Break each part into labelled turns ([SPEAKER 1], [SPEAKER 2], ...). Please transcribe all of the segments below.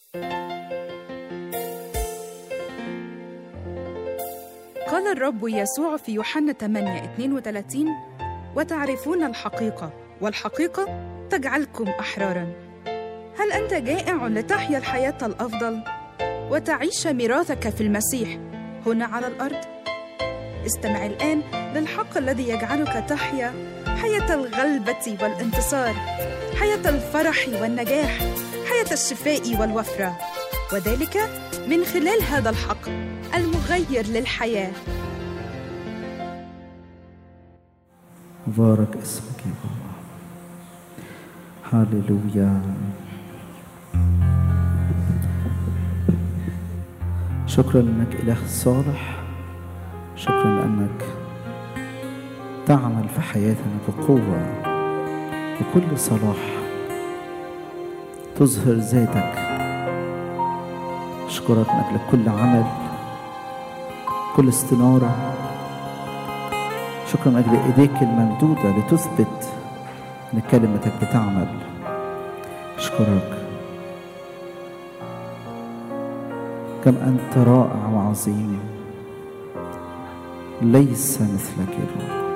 [SPEAKER 1] قال الرب يسوع في يوحنا 8 32 وتعرفون الحقيقة والحقيقة تجعلكم أحرارا هل أنت جائع لتحيا الحياة الأفضل وتعيش ميراثك في المسيح هنا على الأرض؟ استمع الآن للحق الذي يجعلك تحيا حياة الغلبة والانتصار حياة الفرح والنجاح حياة الشفاء والوفرة وذلك من خلال هذا الحق المغير للحياة
[SPEAKER 2] مبارك اسمك يا بابا هللويا شكرا انك اله صالح شكرا لانك تعمل في حياتنا بقوه بكل صلاح تظهر ذاتك اشكرك من اجل كل عمل كل استناره شكرا من اجل ايديك الممدوده لتثبت ان كلمتك بتعمل اشكرك كم انت رائع وعظيم ليس مثلك يا رب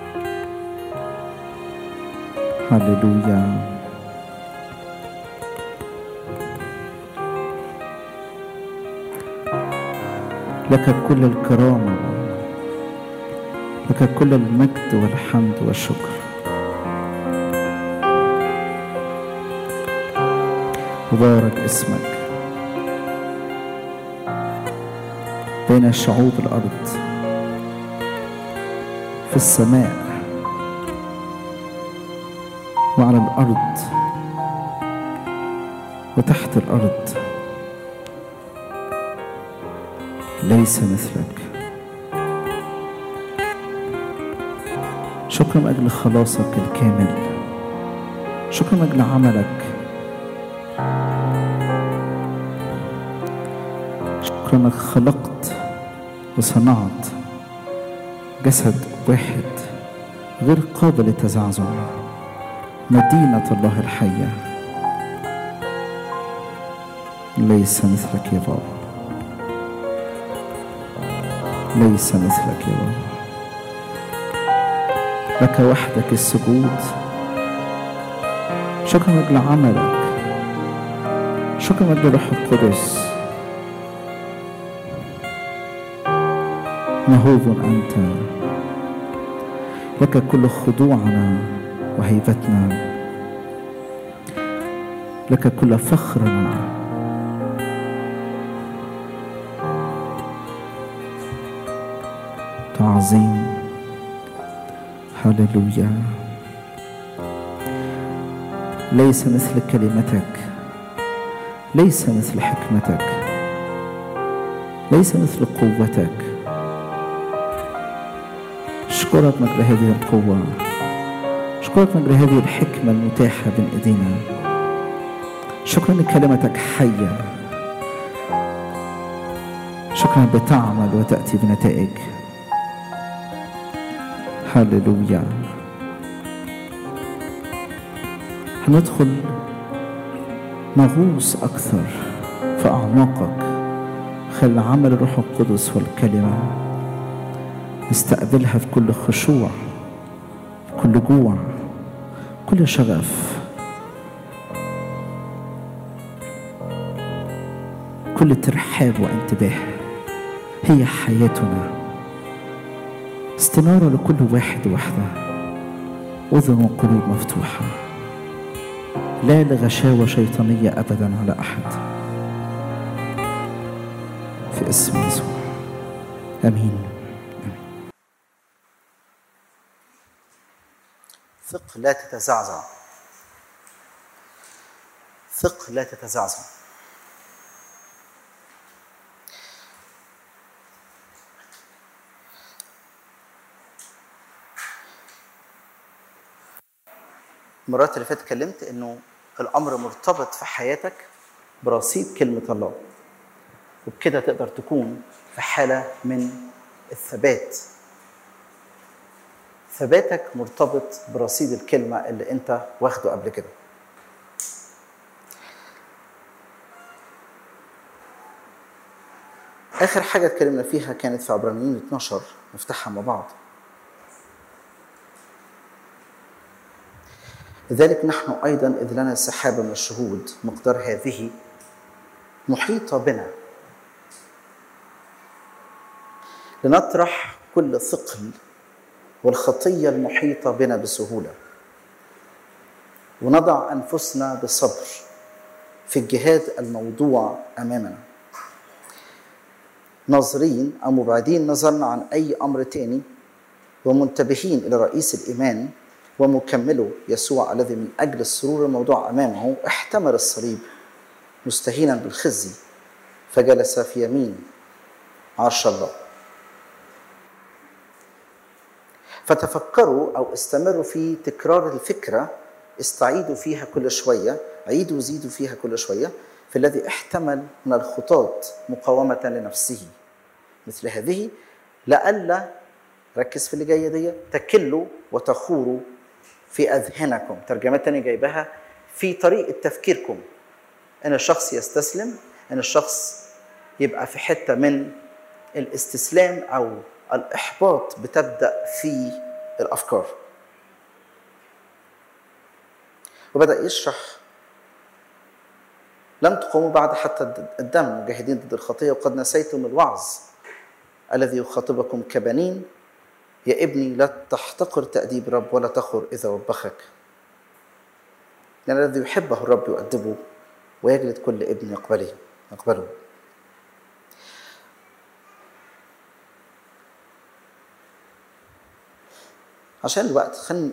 [SPEAKER 2] هللويا لك كل الكرامه لك كل المجد والحمد والشكر مبارك اسمك بين شعوب الارض في السماء وعلى الارض وتحت الارض ليس مثلك شكرا من اجل خلاصك الكامل شكرا من اجل عملك شكرا انك خلقت وصنعت جسد واحد غير قابل للتزعزع مدينة الله الحية ليس مثلك يا بابا ليس مثلك يا بابا لك وحدك السجود شكرا من اجل عملك شكرا من اجل الروح القدس مهوب انت لك كل خضوعنا وهيبتنا لك كل فخرنا تعظيم هللويا ليس مثل كلمتك ليس مثل حكمتك ليس مثل قوتك اشكرك من اجل هذه القوه اشكرك من اجل هذه الحكمه المتاحه بين ايدينا شكرا ان كلمتك حيه شكرا بتعمل وتاتي بنتائج هللويا هندخل نغوص أكثر في أعماقك خل عمل الروح القدس والكلمة نستقبلها في كل خشوع في كل جوع كل شغف كل ترحاب وانتباه هي حياتنا استنارة لكل واحد وحدة أذن وقلوب مفتوحة لا لغشاوة شيطانية أبدا على أحد في اسم يسوع آمين
[SPEAKER 3] ثق لا تتزعزع ثق لا تتزعزع المرات اللي فاتت اتكلمت انه الامر مرتبط في حياتك برصيد كلمه الله وبكده تقدر تكون في حاله من الثبات ثباتك مرتبط برصيد الكلمه اللي انت واخده قبل كده اخر حاجه اتكلمنا فيها كانت في عبرانيين 12 نفتحها مع بعض لذلك نحن ايضا اذ لنا سحابه من الشهود مقدار هذه محيطه بنا لنطرح كل ثقل والخطيه المحيطه بنا بسهوله ونضع انفسنا بصبر في الجهاد الموضوع امامنا ناظرين او مبعدين نظرنا عن اي امر تاني ومنتبهين الى رئيس الايمان ومكمله يسوع الذي من اجل السرور الموضوع امامه احتمل الصليب مستهينا بالخزي فجلس في يمين عرش الله فتفكروا او استمروا في تكرار الفكره استعيدوا فيها كل شويه عيدوا وزيدوا فيها كل شويه في الذي احتمل من الخطاة مقاومة لنفسه مثل هذه لئلا ركز في اللي جايه دي تكلوا وتخوروا في اذهانكم ترجمات تانية جايبها في طريقه تفكيركم ان الشخص يستسلم ان الشخص يبقى في حته من الاستسلام او الاحباط بتبدا في الافكار وبدا يشرح لم تقوموا بعد حتى الدم مجاهدين ضد الخطيه وقد نسيتم الوعظ الذي يخاطبكم كبنين يا ابني لا تحتقر تأديب رب ولا تخر إذا وبخك لأن الذي يحبه الرب يؤدبه ويجلد كل ابن يقبله يقبله عشان الوقت خلينا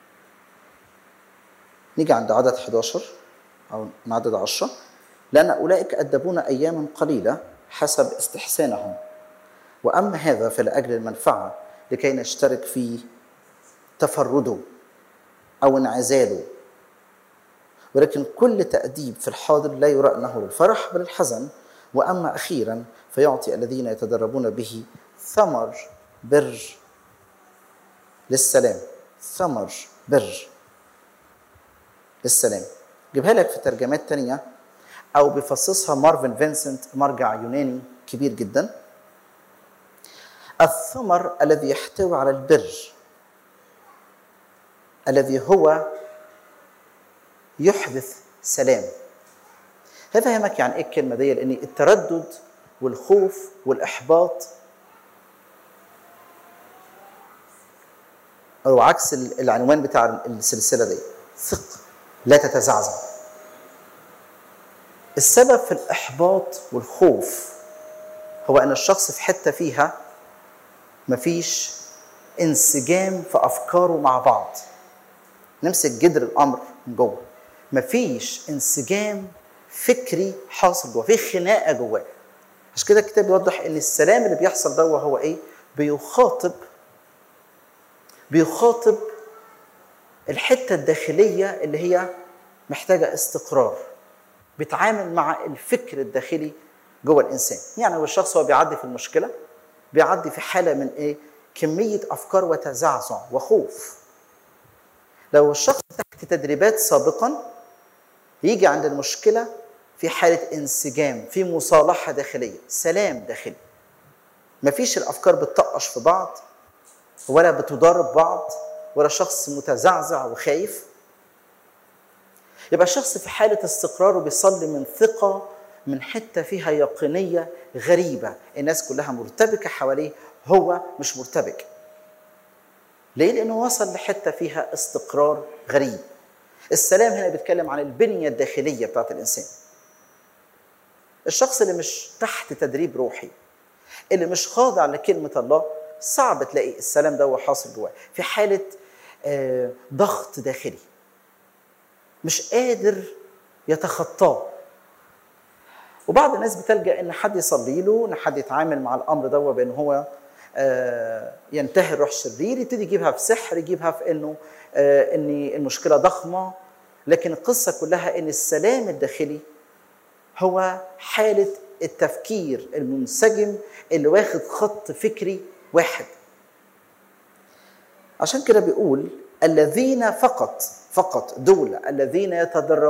[SPEAKER 3] نيجي عند عدد 11 أو من عدد 10 لأن أولئك أدبونا أياما قليلة حسب استحسانهم وأما هذا فلأجل المنفعة لكي نشترك في تفرده أو انعزاله ولكن كل تأديب في الحاضر لا يرى أنه للفرح بل الحزن وأما أخيرا فيعطي الذين يتدربون به ثمر بر للسلام ثمر بر للسلام جيبها لك في ترجمات تانية أو بيفصصها مارفن فينسنت مرجع يوناني كبير جدا الثمر الذي يحتوي على البر الذي هو يحدث سلام هفهمك يعني ايه الكلمه دي لان التردد والخوف والاحباط او عكس العنوان بتاع السلسله دي ثق لا تتزعزع السبب في الاحباط والخوف هو ان الشخص في حته فيها مفيش انسجام في افكاره مع بعض نمسك جذر الامر من جوه مفيش انسجام فكري حاصل جوه في خناقه جواه عشان كده الكتاب بيوضح ان السلام اللي بيحصل ده هو ايه بيخاطب بيخاطب الحته الداخليه اللي هي محتاجه استقرار بيتعامل مع الفكر الداخلي جوه الانسان يعني هو الشخص هو بيعدي في المشكله بيعدي في حاله من ايه كميه افكار وتزعزع وخوف لو الشخص تحت تدريبات سابقا يجي عند المشكله في حاله انسجام في مصالحه داخليه سلام داخلي مفيش الافكار بتطقش في بعض ولا بتضارب بعض ولا شخص متزعزع وخايف يبقى الشخص في حاله استقرار وبيصلي من ثقه من حته فيها يقينيه غريبه الناس كلها مرتبكه حواليه هو مش مرتبك ليه لانه وصل لحته فيها استقرار غريب السلام هنا بيتكلم عن البنيه الداخليه بتاعت الانسان الشخص اللي مش تحت تدريب روحي اللي مش خاضع لكلمه الله صعب تلاقي السلام ده حاصل جواه في حاله آه ضغط داخلي مش قادر يتخطاه وبعض الناس بتلجا ان حد يصلي له ان حد يتعامل مع الامر ده بان هو ينتهي الروح الشرير يبتدي يجيبها في سحر يجيبها في انه ان المشكله ضخمه لكن القصه كلها ان السلام الداخلي هو حاله التفكير المنسجم اللي واخد خط فكري واحد عشان كده بيقول الذين فقط فقط دول الذين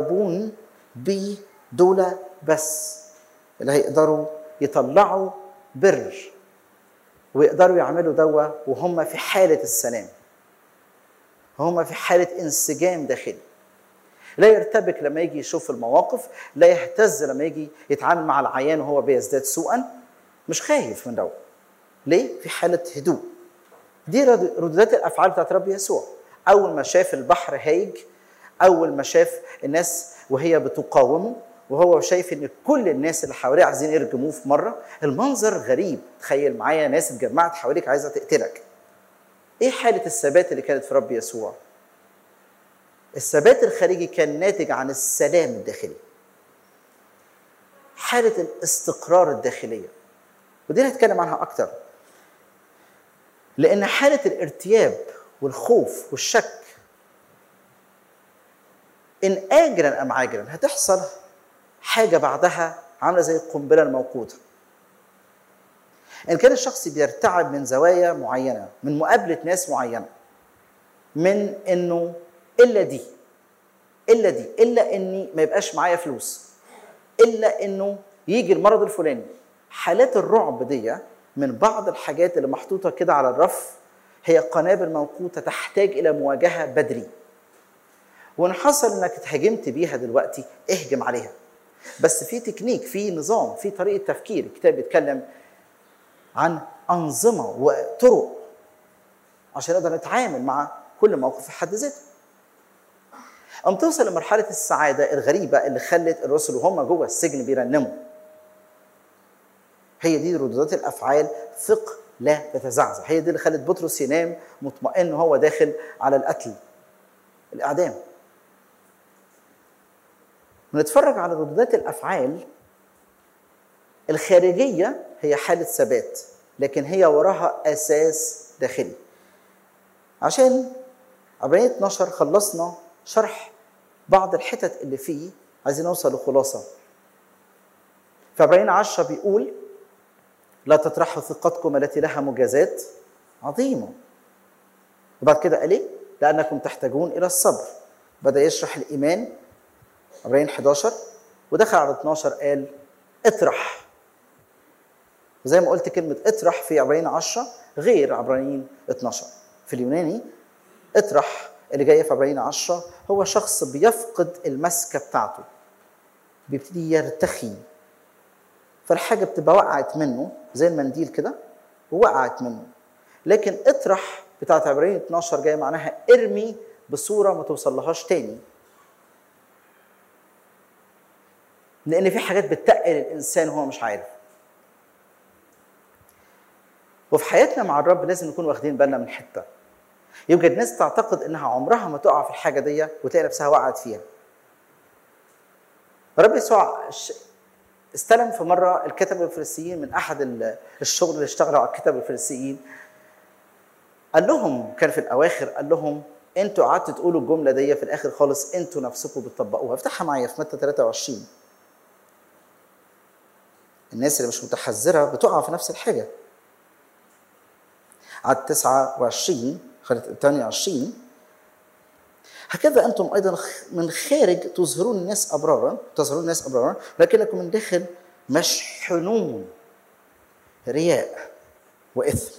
[SPEAKER 3] يتدربون بدول بس اللي هيقدروا يطلعوا بر ويقدروا يعملوا دوا وهم في حالة السلام هم في حالة انسجام داخلي لا يرتبك لما يجي يشوف المواقف لا يهتز لما يجي يتعامل مع العيان وهو بيزداد سوءا مش خايف من دوا ليه؟ في حالة هدوء دي رد- ردودات الأفعال بتاعت رب يسوع أول ما شاف البحر هايج أول ما شاف الناس وهي بتقاومه وهو شايف ان كل الناس اللي حواليه عايزين يرجموه في مره المنظر غريب تخيل معايا ناس اتجمعت حواليك عايزه تقتلك ايه حاله الثبات اللي كانت في رب يسوع الثبات الخارجي كان ناتج عن السلام الداخلي حاله الاستقرار الداخليه ودي اللي هتكلم عنها اكتر لان حاله الارتياب والخوف والشك ان اجلا ام عاجلا هتحصل حاجه بعدها عامله زي القنبله الموقوته ان كان الشخص بيرتعب من زوايا معينه من مقابله ناس معينه من انه الا دي الا دي الا اني ما يبقاش معايا فلوس الا انه يجي المرض الفلاني حالات الرعب دي من بعض الحاجات اللي محطوطه كده على الرف هي قنابل موقوته تحتاج الى مواجهه بدري وان حصل انك اتهاجمت بيها دلوقتي اهجم عليها بس في تكنيك في نظام في طريقه تفكير الكتاب بيتكلم عن انظمه وطرق عشان نقدر نتعامل مع كل موقف في حد ذاته أم توصل لمرحلة السعادة الغريبة اللي خلت الرسل وهم جوه السجن بيرنموا هي دي ردودات الأفعال ثق لا تتزعزع هي دي اللي خلت بطرس ينام مطمئن وهو داخل على القتل الإعدام بنتفرج على ردودات الأفعال الخارجية هي حالة ثبات لكن هي وراها أساس داخلي عشان عبرانية 12 خلصنا شرح بعض الحتت اللي فيه عايزين نوصل لخلاصة فعبرانية 10 بيقول لا تطرحوا ثقتكم التي لها مجازات عظيمة وبعد كده قال ايه؟ لأنكم تحتاجون إلى الصبر بدأ يشرح الإيمان عبرانيين 11 ودخل على 12 قال اطرح وزي ما قلت كلمة اطرح في عبرانيين 10 غير عبرانيين 12 في اليوناني اطرح اللي جاية في عبرانيين 10 هو شخص بيفقد المسكة بتاعته بيبتدي يرتخي فالحاجة بتبقى وقعت منه زي المنديل كده ووقعت منه لكن اطرح بتاعت عبرانيين 12 جاية معناها ارمي بصورة ما توصلهاش تاني لان في حاجات بتتقل الانسان وهو مش عارف وفي حياتنا مع الرب لازم نكون واخدين بالنا من حته يوجد ناس تعتقد انها عمرها ما تقع في الحاجه دي وتلاقي نفسها وقعت فيها الرب يسوع استلم في مره الكتب الفريسيين من احد الشغل اللي اشتغلوا على الكتب الفريسيين قال لهم كان في الاواخر قال لهم انتوا قعدتوا تقولوا الجمله دي في الاخر خالص انتوا نفسكم بتطبقوها افتحها معايا في متى 23 الناس اللي مش متحذره بتقع في نفس الحاجه عدد 29 خلت 28 هكذا انتم ايضا من خارج تظهرون الناس ابرارا تظهرون الناس ابرارا لكنكم من داخل مشحونون رياء واثم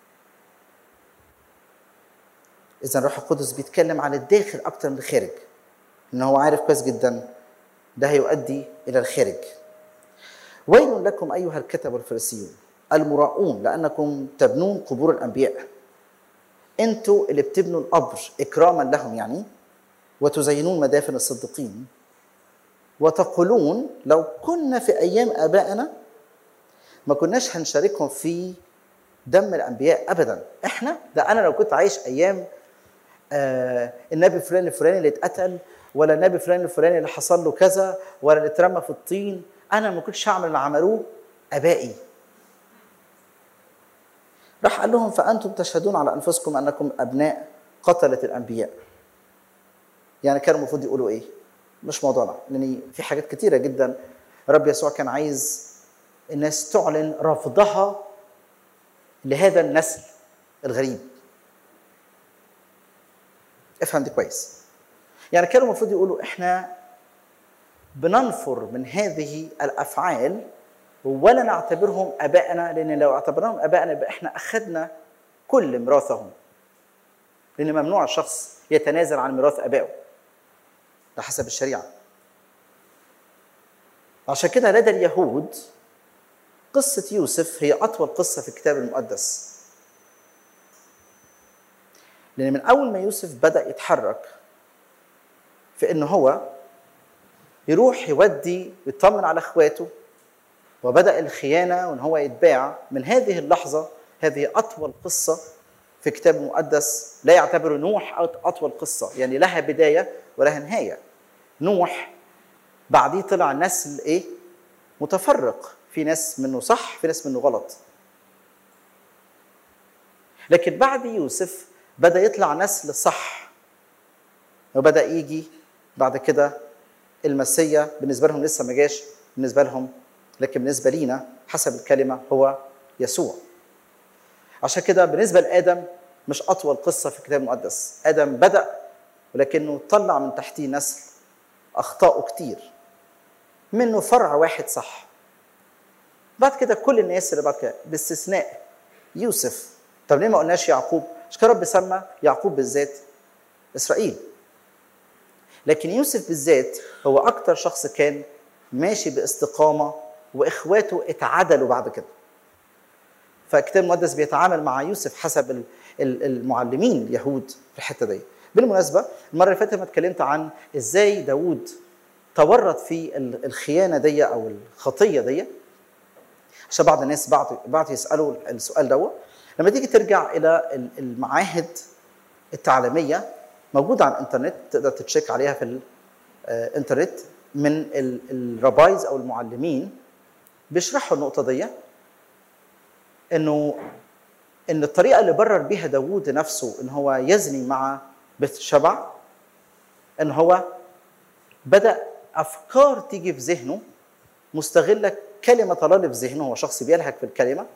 [SPEAKER 3] اذا الروح القدس بيتكلم عن الداخل اكتر من الخارج ان هو عارف كويس جدا ده هيؤدي الى الخارج ويل لكم ايها الكتب والفريسيون المراؤون لانكم تبنون قبور الانبياء انتوا اللي بتبنوا القبر اكراما لهم يعني وتزينون مدافن الصديقين وتقولون لو كنا في ايام ابائنا ما كناش هنشاركهم في دم الانبياء ابدا احنا ده انا لو كنت عايش ايام آه النبي فلان الفلاني اللي اتقتل ولا النبي فلان الفلاني اللي حصل له كذا ولا اللي اترمى في الطين انا ما كنتش هعمل اللي عملوه ابائي راح قال لهم فانتم تشهدون على انفسكم انكم ابناء قتله الانبياء يعني كانوا المفروض يقولوا ايه مش موضوعنا لان في حاجات كتيره جدا رب يسوع كان عايز الناس تعلن رفضها لهذا النسل الغريب افهم دي كويس يعني كانوا المفروض يقولوا احنا بننفر من هذه الافعال ولا نعتبرهم ابائنا لان لو اعتبرناهم ابائنا يبقى احنا اخذنا كل ميراثهم لان ممنوع الشخص يتنازل عن ميراث ابائه ده حسب الشريعه عشان كده لدى اليهود قصة يوسف هي أطول قصة في الكتاب المقدس لأن من أول ما يوسف بدأ يتحرك في إن هو يروح يودي يطمن على إخواته وبدأ الخيانة وإن هو يتباع من هذه اللحظة هذه أطول قصة في الكتاب المقدس لا يعتبر نوح أطول قصة يعني لها بداية ولها نهاية نوح بعديه طلع نسل إيه متفرق في ناس منه صح في ناس منه غلط لكن بعد يوسف بدا يطلع نسل صح وبدا يجي بعد كده المسيا بالنسبه لهم لسه ما جاش بالنسبه لهم لكن بالنسبه لينا حسب الكلمه هو يسوع عشان كده بالنسبه لادم مش اطول قصه في الكتاب المقدس ادم بدا ولكنه طلع من تحتيه نسل اخطاؤه كتير منه فرع واحد صح بعد كده كل الناس اللي بعد كده باستثناء يوسف طب ليه ما قلناش يعقوب مش كان رب سمى يعقوب بالذات اسرائيل لكن يوسف بالذات هو اكتر شخص كان ماشي باستقامه واخواته اتعدلوا بعد كده فالكتاب المقدس بيتعامل مع يوسف حسب المعلمين اليهود في الحته دي بالمناسبه المره اللي فاتت ما اتكلمت عن ازاي داوود تورط في الخيانه دي او الخطيه دي عشان بعض الناس بعض بعض يسالوا السؤال دوت لما تيجي ترجع الى المعاهد التعليميه موجوده على الانترنت تقدر تتشيك عليها في الانترنت من الربايز او المعلمين بيشرحوا النقطه دي انه ان الطريقه اللي برر بيها داوود نفسه ان هو يزني مع بث شبع ان هو بدا افكار تيجي في ذهنه مستغله كلمه الله اللي في ذهنه هو شخص بيلهك في الكلمه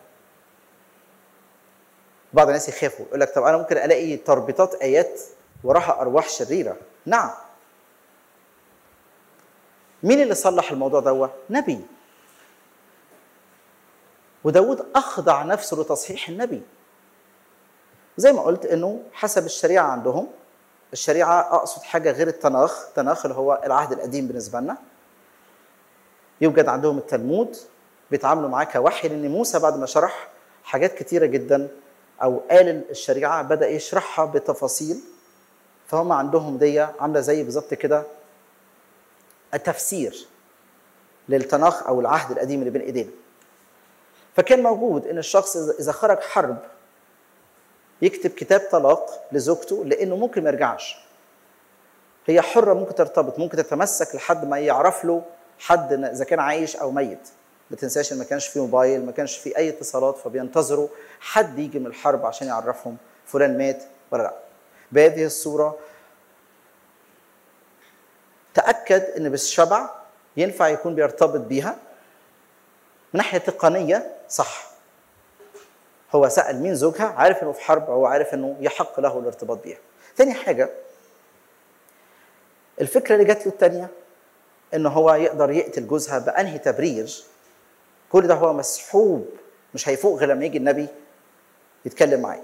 [SPEAKER 3] بعض الناس يخافوا يقول لك طب انا ممكن الاقي تربيطات ايات وراها ارواح شريره نعم مين اللي صلح الموضوع ده نبي وداود اخضع نفسه لتصحيح النبي زي ما قلت انه حسب الشريعه عندهم الشريعه اقصد حاجه غير التناخ التناخ اللي هو العهد القديم بالنسبه لنا يوجد عندهم التلمود بيتعاملوا معاه كوحي لان موسى بعد ما شرح حاجات كتيره جدا او قال الشريعه بدا يشرحها بتفاصيل فهم عندهم دي عامله زي بالظبط كده التفسير للتناخ او العهد القديم اللي بين ايدينا فكان موجود ان الشخص اذا خرج حرب يكتب كتاب طلاق لزوجته لانه ممكن ما يرجعش هي حره ممكن ترتبط ممكن تتمسك لحد ما يعرف له حد اذا كان عايش او ميت ما تنساش ان ما كانش في موبايل ما كانش في اي اتصالات فبينتظروا حد يجي من الحرب عشان يعرفهم فلان مات ولا لا بهذه الصوره تاكد ان بالشبع ينفع يكون بيرتبط بيها من ناحيه تقنيه صح هو سال مين زوجها عارف انه في حرب هو عارف انه يحق له الارتباط بيها تاني حاجه الفكره اللي جات له الثانيه ان هو يقدر يقتل جوزها بانهي تبرير كل ده هو مسحوب مش هيفوق غير لما يجي النبي يتكلم معاه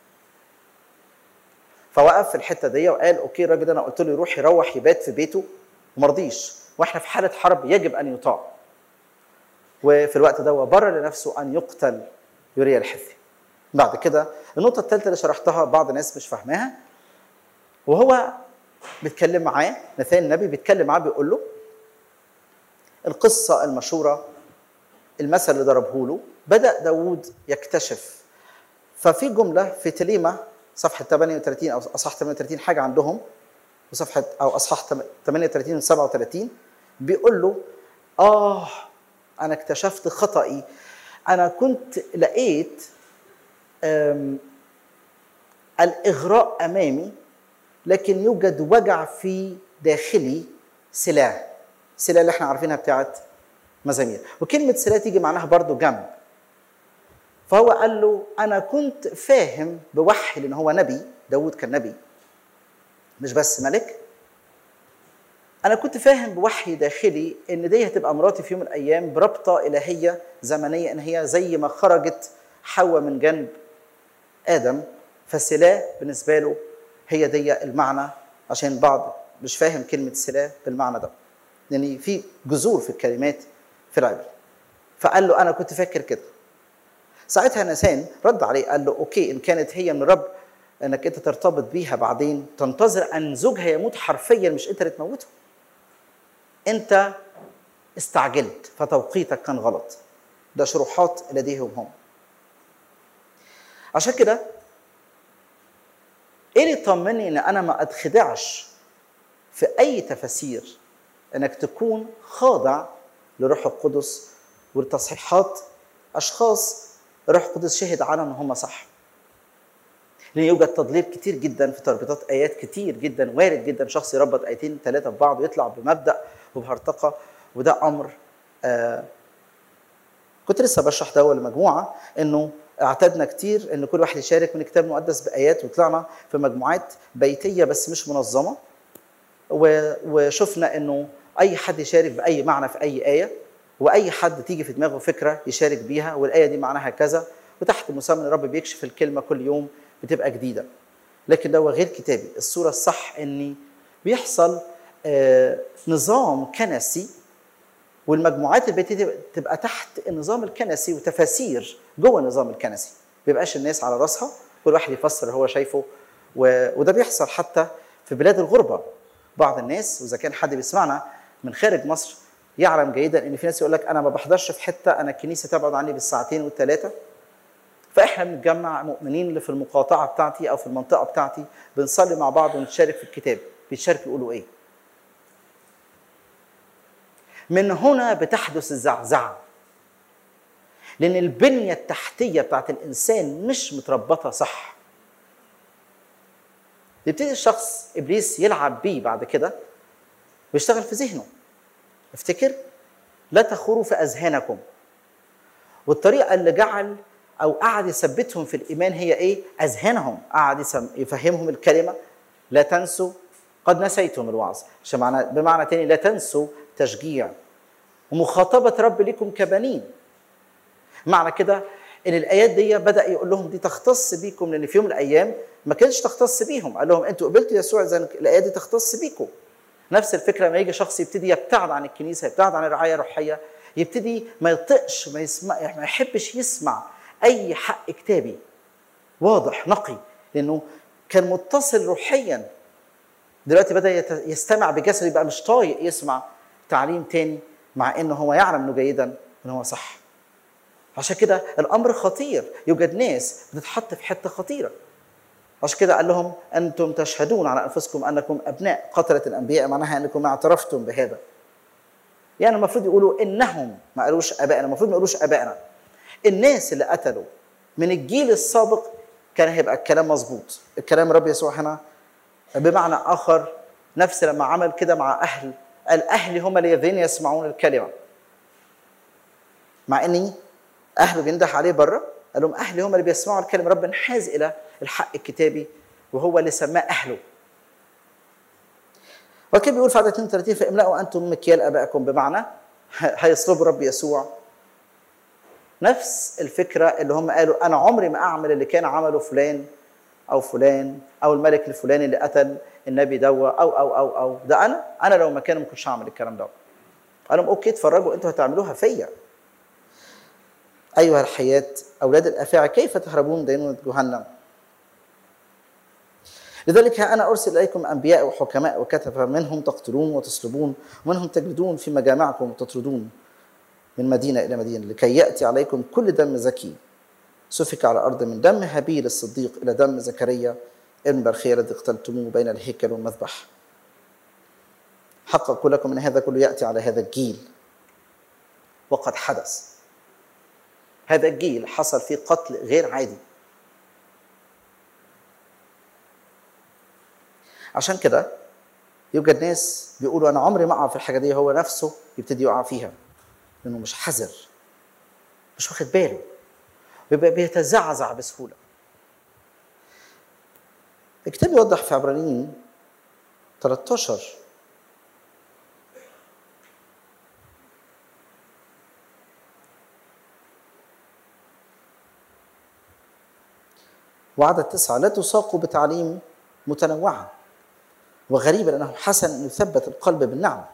[SPEAKER 3] فوقف في الحته دي وقال اوكي الراجل ده انا قلت له يروح يروح يبات في بيته وما رضيش واحنا في حاله حرب يجب ان يطاع وفي الوقت ده برر لنفسه ان يقتل يوريا الحثي بعد كده النقطه الثالثه اللي شرحتها بعض الناس مش فاهماها وهو بيتكلم معاه نثان النبي بيتكلم معاه بيقول له القصه المشهوره المثل اللي ضربه له بدا داوود يكتشف ففي جمله في تليمه صفحه 38 او اصحاح 38 حاجه عندهم وصفحه او اصحاح 38 و 37 بيقول له اه انا اكتشفت خطأي انا كنت لقيت الاغراء امامي لكن يوجد وجع في داخلي سلاح سلاح اللي احنا عارفينها بتاعت مزامير وكلمة سلاح تيجي معناها برضو جنب فهو قال له أنا كنت فاهم بوحي لأن هو نبي داود كان نبي مش بس ملك انا كنت فاهم بوحي داخلي ان دي هتبقى مراتي في يوم من الايام بربطه الهيه زمنيه ان هي زي ما خرجت حواء من جنب ادم فسلاه بالنسبه له هي دي المعنى عشان بعض مش فاهم كلمه سلاه بالمعنى ده لان يعني في جذور في الكلمات في العبري فقال له انا كنت فاكر كده ساعتها نسان رد عليه قال له اوكي ان كانت هي من الرب انك انت ترتبط بيها بعدين تنتظر ان زوجها يموت حرفيا مش انت اللي تموته انت استعجلت فتوقيتك كان غلط ده شروحات لديهم هم عشان كده ايه اللي يطمني ان انا ما اتخدعش في اي تفاسير انك تكون خاضع لروح القدس والتصحيحات اشخاص الروح القدس شهد عنهم ان هم صح لان يوجد تضليل كتير جدا في تربيطات ايات كتير جدا وارد جدا شخص يربط ايتين ثلاثه في بعض ويطلع بمبدا وبهرطقه وده امر آه كنت لسه بشرح ده لمجموعه انه اعتدنا كتير ان كل واحد يشارك من الكتاب المقدس بايات وطلعنا في مجموعات بيتيه بس مش منظمه وشفنا انه اي حد يشارك باي معنى في اي ايه واي حد تيجي في دماغه فكره يشارك بيها والايه دي معناها كذا وتحت مسمى الرب بيكشف الكلمه كل يوم بتبقى جديده لكن ده غير كتابي الصوره الصح ان بيحصل آه نظام كنسي والمجموعات البيتيه تبقى تحت النظام الكنسي وتفاسير جوه النظام الكنسي ما بيبقاش الناس على راسها كل واحد يفسر هو شايفه و... وده بيحصل حتى في بلاد الغربه بعض الناس واذا كان حد بيسمعنا من خارج مصر يعلم جيدا ان في ناس يقول لك انا ما بحضرش في حته انا الكنيسه تبعد عني بالساعتين والثلاثه فاحنا بنتجمع مؤمنين اللي في المقاطعه بتاعتي او في المنطقه بتاعتي بنصلي مع بعض ونتشارك في الكتاب بيتشاركوا يقولوا ايه من هنا بتحدث الزعزعه لان البنيه التحتيه بتاعت الانسان مش متربطه صح يبتدي الشخص ابليس يلعب بيه بعد كده ويشتغل في ذهنه افتكر لا تخوروا في اذهانكم والطريقه اللي جعل او قعد يثبتهم في الايمان هي ايه اذهانهم قعد يفهمهم الكلمه لا تنسوا قد نسيتم الوعظ عشان معنى بمعنى تاني لا تنسوا تشجيع ومخاطبه رب لكم كبنين معنى كده ان الايات دي بدا يقول لهم دي تختص بيكم لان في يوم من الايام ما كانش تختص بيهم قال لهم انتوا قبلتوا يسوع اذا الايات دي تختص بيكم نفس الفكره لما يجي شخص يبتدي يبتعد عن الكنيسه يبتعد عن الرعايه الروحيه يبتدي ما يطقش ما يسمع ما يحبش يسمع اي حق كتابي واضح نقي لانه كان متصل روحيا دلوقتي بدا يستمع بجسده يبقى مش طايق يسمع تعليم تاني مع انه هو يعلم انه جيدا ان هو صح عشان كده الامر خطير يوجد ناس بتتحط في حته خطيره عشان كده قال لهم انتم تشهدون على انفسكم انكم ابناء قتله الانبياء معناها انكم اعترفتم بهذا يعني المفروض يقولوا انهم ما قالوش ابائنا المفروض ما يقولوش ابائنا الناس اللي قتلوا من الجيل السابق كان هيبقى الكلام مظبوط الكلام رب يسوع هنا بمعنى اخر نفس لما عمل كده مع اهل قال اهلي هم الذين يسمعون الكلمه مع اني اهله بينده عليه بره قال لهم اهلي هم اللي بيسمعوا الكلمه رب انحاز الى الحق الكتابي وهو اللي سماه اهله وكان بيقول في عدد 32 فاملأوا انتم مكيال ابائكم بمعنى هيصلبوا رب يسوع نفس الفكره اللي هم قالوا انا عمري ما اعمل اللي كان عمله فلان او فلان او الملك الفلاني اللي قتل النبي دوا او او او او ده انا انا لو مكانه ما كنتش هعمل الكلام ده قال لهم اوكي اتفرجوا انتوا هتعملوها فيا ايها الحياه اولاد الافاعي كيف تهربون دينونه جهنم لذلك ها انا ارسل اليكم انبياء وحكماء وكتبه منهم تقتلون وتصلبون ومنهم تجلدون في مجامعكم وتطردون من مدينه الى مدينه لكي ياتي عليكم كل دم زكي سفك على الارض من دم هابيل الصديق الى دم زكريا ابن برخيا الذي اقتلتموه بين الهيكل والمذبح حق اقول لكم ان هذا كله ياتي على هذا الجيل وقد حدث هذا الجيل حصل فيه قتل غير عادي عشان كده يوجد ناس بيقولوا انا عمري ما اقع في الحاجه دي هو نفسه يبتدي يقع فيها لانه مش حذر مش واخد باله بيبقى بيتزعزع بسهوله الكتاب يوضح في عبرانيين 13 وعدد تسعة لا تساقوا بتعليم متنوعة وغريبة لأنه حسن أن يثبت القلب بالنعمة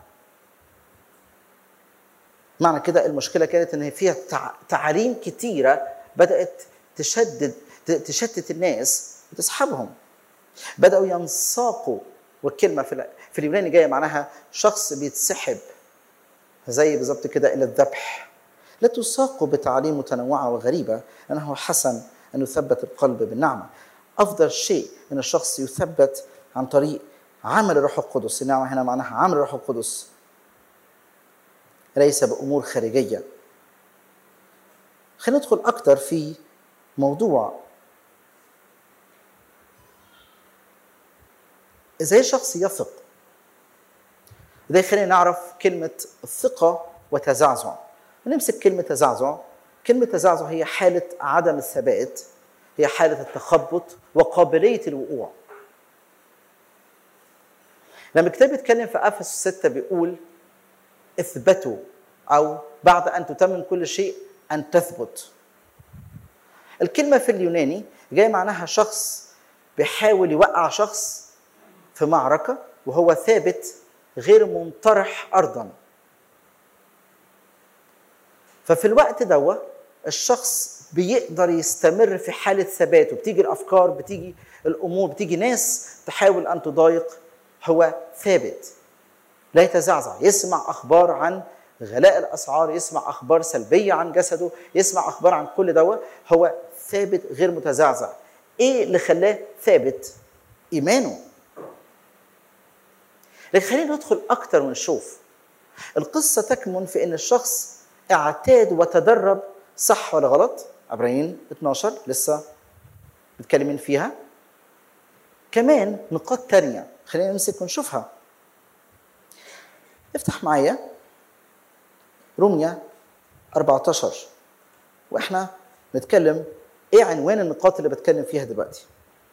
[SPEAKER 3] معنى كده المشكلة كانت أن فيها تع- تعاليم كتيرة بدأت تشدد ت- تشتت الناس وتسحبهم بدأوا ينساقوا والكلمة في ال- في اليوناني جاية معناها شخص بيتسحب زي بالظبط كده إلى الذبح لا تساقوا بتعاليم متنوعة وغريبة لأنه حسن أن يثبت القلب بالنعمة أفضل شيء أن الشخص يثبت عن طريق عمل الروح القدس النعمة هنا معناها عمل الروح القدس ليس بأمور خارجية خلينا ندخل أكتر في موضوع ازاي الشخص يثق ده يخلينا نعرف كلمة الثقة وتزعزع نمسك كلمة تزعزع كلمة تزعزع هي حالة عدم الثبات هي حالة التخبط وقابلية الوقوع لما الكتاب بيتكلم في افسس 6 بيقول اثبتوا او بعد ان تتمم كل شيء ان تثبت الكلمه في اليوناني جاي معناها شخص بيحاول يوقع شخص في معركه وهو ثابت غير منطرح ارضا ففي الوقت دوا الشخص بيقدر يستمر في حاله ثبات وبتيجي الافكار بتيجي الامور بتيجي ناس تحاول ان تضايق هو ثابت لا يتزعزع يسمع اخبار عن غلاء الاسعار يسمع اخبار سلبيه عن جسده يسمع اخبار عن كل دوا هو ثابت غير متزعزع ايه اللي خلاه ثابت ايمانه لكن خلينا ندخل اكتر ونشوف القصه تكمن في ان الشخص اعتاد وتدرب صح ولا غلط عبرين 12 لسه متكلمين فيها كمان نقاط تانية خلينا نمسك ونشوفها افتح معايا روميا 14 واحنا نتكلم ايه عنوان النقاط اللي بتكلم فيها دلوقتي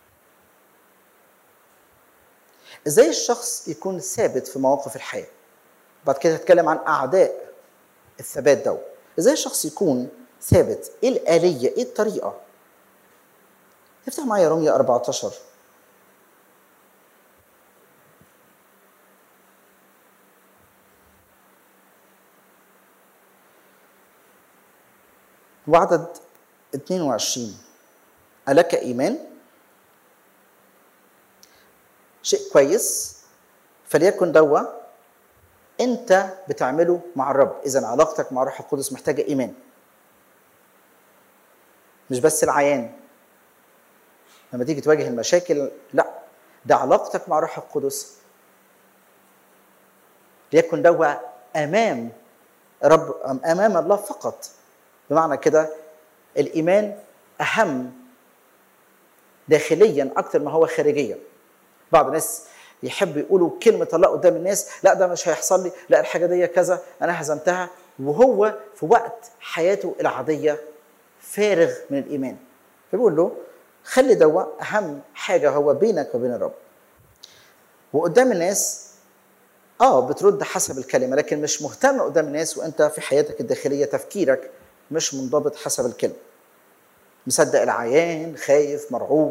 [SPEAKER 3] ازاي الشخص يكون ثابت في مواقف الحياه بعد كده هتكلم عن اعداء الثبات ده ازاي الشخص يكون ثابت ايه الاليه ايه الطريقه افتح معايا روميا 14 وعدد 22 ألك إيمان؟ شيء كويس فليكن دوا أنت بتعمله مع الرب، إذا علاقتك مع الروح القدس محتاجة إيمان. مش بس العيان. لما تيجي تواجه المشاكل لا ده علاقتك مع الروح القدس ليكن دوا أمام رب أمام الله فقط بمعنى كده الايمان اهم داخليا اكتر ما هو خارجيا بعض الناس يحب يقولوا كلمة الله قدام الناس لا ده مش هيحصل لي لا الحاجة دي كذا أنا هزمتها وهو في وقت حياته العادية فارغ من الإيمان فبيقول له خلي دوا أهم حاجة هو بينك وبين الرب وقدام الناس اه بترد حسب الكلمة لكن مش مهتم قدام الناس وانت في حياتك الداخلية تفكيرك مش منضبط حسب الكلمة مصدق العيان خايف مرعوب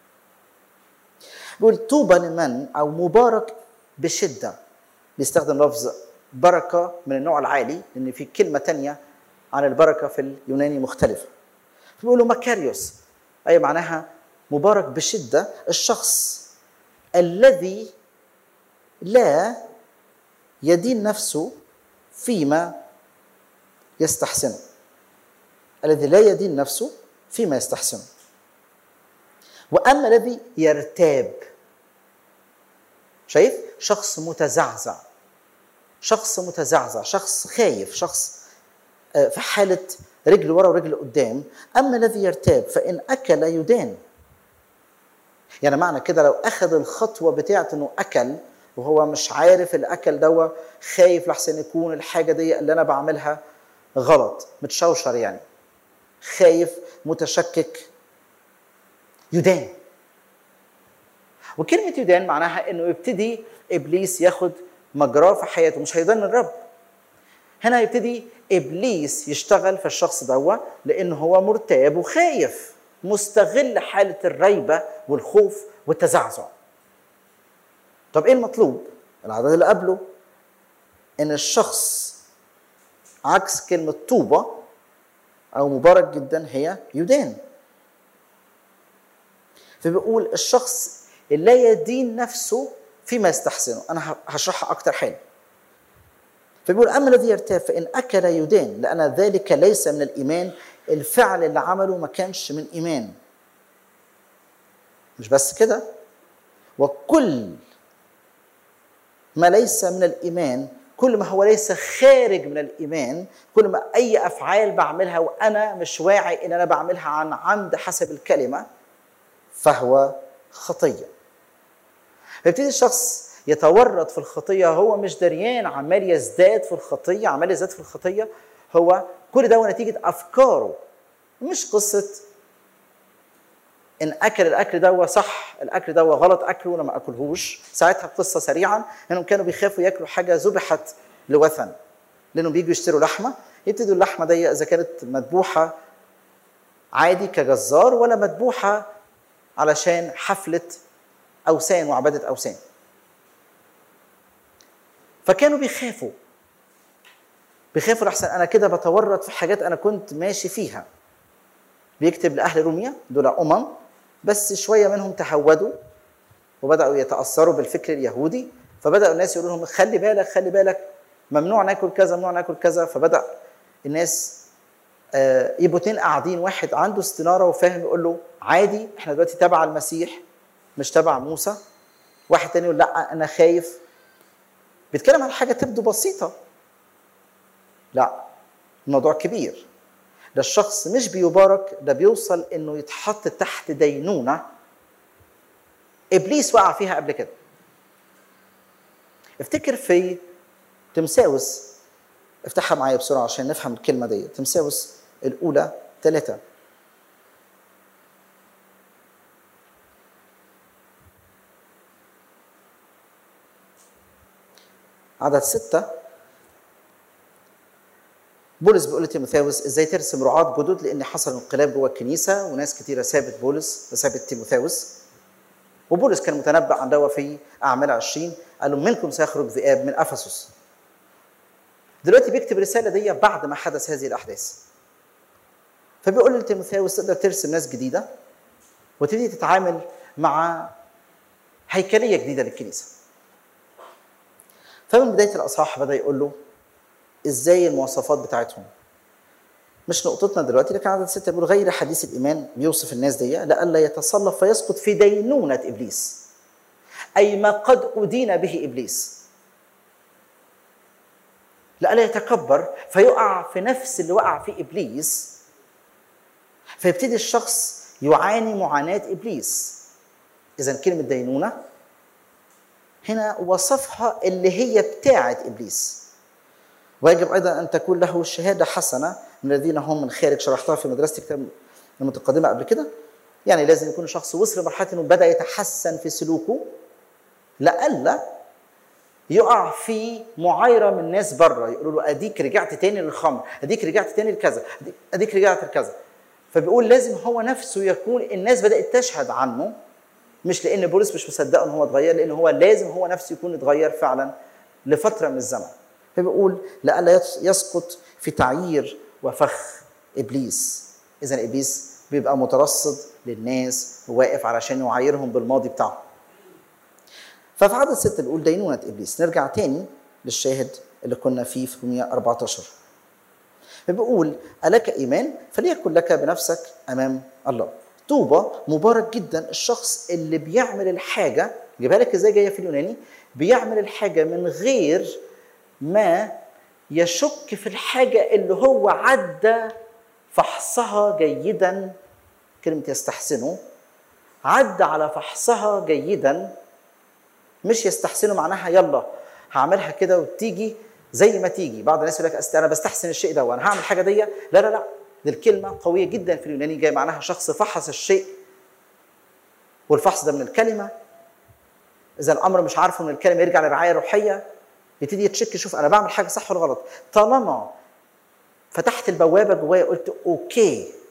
[SPEAKER 3] بيقول طوبى لمن او مبارك بشده بيستخدم لفظ بركه من النوع العالي لان في كلمه تانية عن البركه في اليوناني مختلفه بيقولوا مكاريوس اي معناها مبارك بشده الشخص الذي لا يدين نفسه فيما يستحسنه الذي لا يدين نفسه فيما يستحسنه واما الذي يرتاب شايف شخص متزعزع شخص متزعزع شخص خايف شخص في حالة رجل ورا ورجل قدام أما الذي يرتاب فإن أكل يدان يعني معنى كده لو أخذ الخطوة بتاعت إنه أكل وهو مش عارف الأكل دوا خايف لحسن يكون الحاجة دي اللي أنا بعملها غلط متشوشر يعني خايف متشكك يدان وكلمة يدان معناها انه يبتدي ابليس ياخد مجراه في حياته مش هيدان الرب هنا يبتدي ابليس يشتغل في الشخص دوا لان هو مرتاب وخايف مستغل حاله الريبه والخوف والتزعزع طب ايه المطلوب العدد اللي قبله ان الشخص عكس كلمه طوبه او مبارك جدا هي يدان فبيقول الشخص لا يدين نفسه فيما يستحسنه انا هشرحها اكتر حاجه فبيقول اما الذي يرتاب فان اكل يدان لان ذلك ليس من الايمان الفعل اللي عمله ما كانش من ايمان مش بس كده وكل ما ليس من الايمان كل ما هو ليس خارج من الايمان كل ما اي افعال بعملها وانا مش واعي ان انا بعملها عن عمد حسب الكلمه فهو خطيه فيبتدي الشخص يتورط في الخطيه هو مش دريان عمال يزداد في الخطيه عمال يزداد في الخطيه هو كل ده نتيجه افكاره مش قصه ان اكل الاكل ده صح الاكل ده غلط اكله وانا ما اكلهوش ساعتها القصه سريعا انهم كانوا بيخافوا ياكلوا حاجه ذبحت لوثن لانهم بيجوا يشتروا لحمه يبتدوا اللحمه دي اذا كانت مذبوحه عادي كجزار ولا مذبوحه علشان حفله اوثان وعباده اوثان فكانوا بيخافوا بيخافوا لحسن انا كده بتورط في حاجات انا كنت ماشي فيها بيكتب لاهل روميا دول امم بس شويه منهم تهودوا وبداوا يتاثروا بالفكر اليهودي فبداوا الناس يقولوا لهم خلي بالك خلي بالك ممنوع ناكل كذا ممنوع ناكل كذا فبدا الناس آه يبقوا اتنين قاعدين واحد عنده استناره وفاهم يقول له عادي احنا دلوقتي تبع المسيح مش تبع موسى واحد تاني يقول لا انا خايف بيتكلم عن حاجه تبدو بسيطه لا الموضوع كبير ده الشخص مش بيبارك ده بيوصل انه يتحط تحت دينونه ابليس وقع فيها قبل كده افتكر في تمساوس افتحها معايا بسرعه عشان نفهم الكلمه دي تمساوس الاولى ثلاثه عدد ستة بولس بيقول لتيموثاوس ازاي ترسم رعاة جدد لان حصل انقلاب جوه الكنيسه وناس كتيره سابت بولس وسابت تيموثاوس وبولس كان متنبأ عن دوا في اعمال 20 قال له منكم سيخرج ذئاب من افسس دلوقتي بيكتب الرساله دي بعد ما حدث هذه الاحداث فبيقول لتيموثاوس تقدر ترسم ناس جديده وتبتدي تتعامل مع هيكليه جديده للكنيسه فمن بدايه الاصحاح بدا يقول له ازاي المواصفات بتاعتهم مش نقطتنا دلوقتي لكن عدد ستة بيقول غير حديث الإيمان بيوصف الناس دي لئلا يتصلب فيسقط في دينونة إبليس أي ما قد أدين به إبليس لئلا يتكبر فيقع في نفس اللي وقع فيه إبليس فيبتدي الشخص يعاني معاناة إبليس إذا كلمة دينونة هنا وصفها اللي هي بتاعة إبليس ويجب ايضا ان تكون له شهاده حسنه من الذين هم من خارج شرحتها في مدرسه كتاب المتقدمه قبل كده يعني لازم يكون شخص وصل لمرحله انه بدا يتحسن في سلوكه لئلا يقع في معايره من ناس بره يقولوا له اديك رجعت تاني للخمر اديك رجعت تاني لكذا اديك رجعت لكذا فبيقول لازم هو نفسه يكون الناس بدات تشهد عنه مش لان بولس مش مصدقه ان هو اتغير لان هو لازم هو نفسه يكون اتغير فعلا لفتره من الزمن فبيقول لئلا يسقط في تعيير وفخ ابليس اذا ابليس بيبقى مترصد للناس وواقف علشان يعايرهم بالماضي بتاعهم ففي عدد ستة بيقول دينونة إبليس نرجع تاني للشاهد اللي كنا فيه في رومية 14 فبيقول ألك إيمان فليكن لك بنفسك أمام الله طوبى مبارك جدا الشخص اللي بيعمل الحاجة جيبها لك ازاي جاية في اليوناني بيعمل الحاجة من غير ما يشك في الحاجة اللي هو عدى فحصها جيدا كلمة يستحسنه عدى على فحصها جيدا مش يستحسنه معناها يلا هعملها كده وتيجي زي ما تيجي بعض الناس يقول لك انا بستحسن الشيء ده وانا هعمل حاجه دي لا لا لا دي الكلمه قويه جدا في اليوناني جاي معناها شخص فحص الشيء والفحص ده من الكلمه اذا الامر مش عارفه من الكلمه يرجع للرعايه الروحيه يبتدي يتشك يشوف انا بعمل حاجه صح ولا غلط طالما فتحت البوابه جوايا قلت اوكي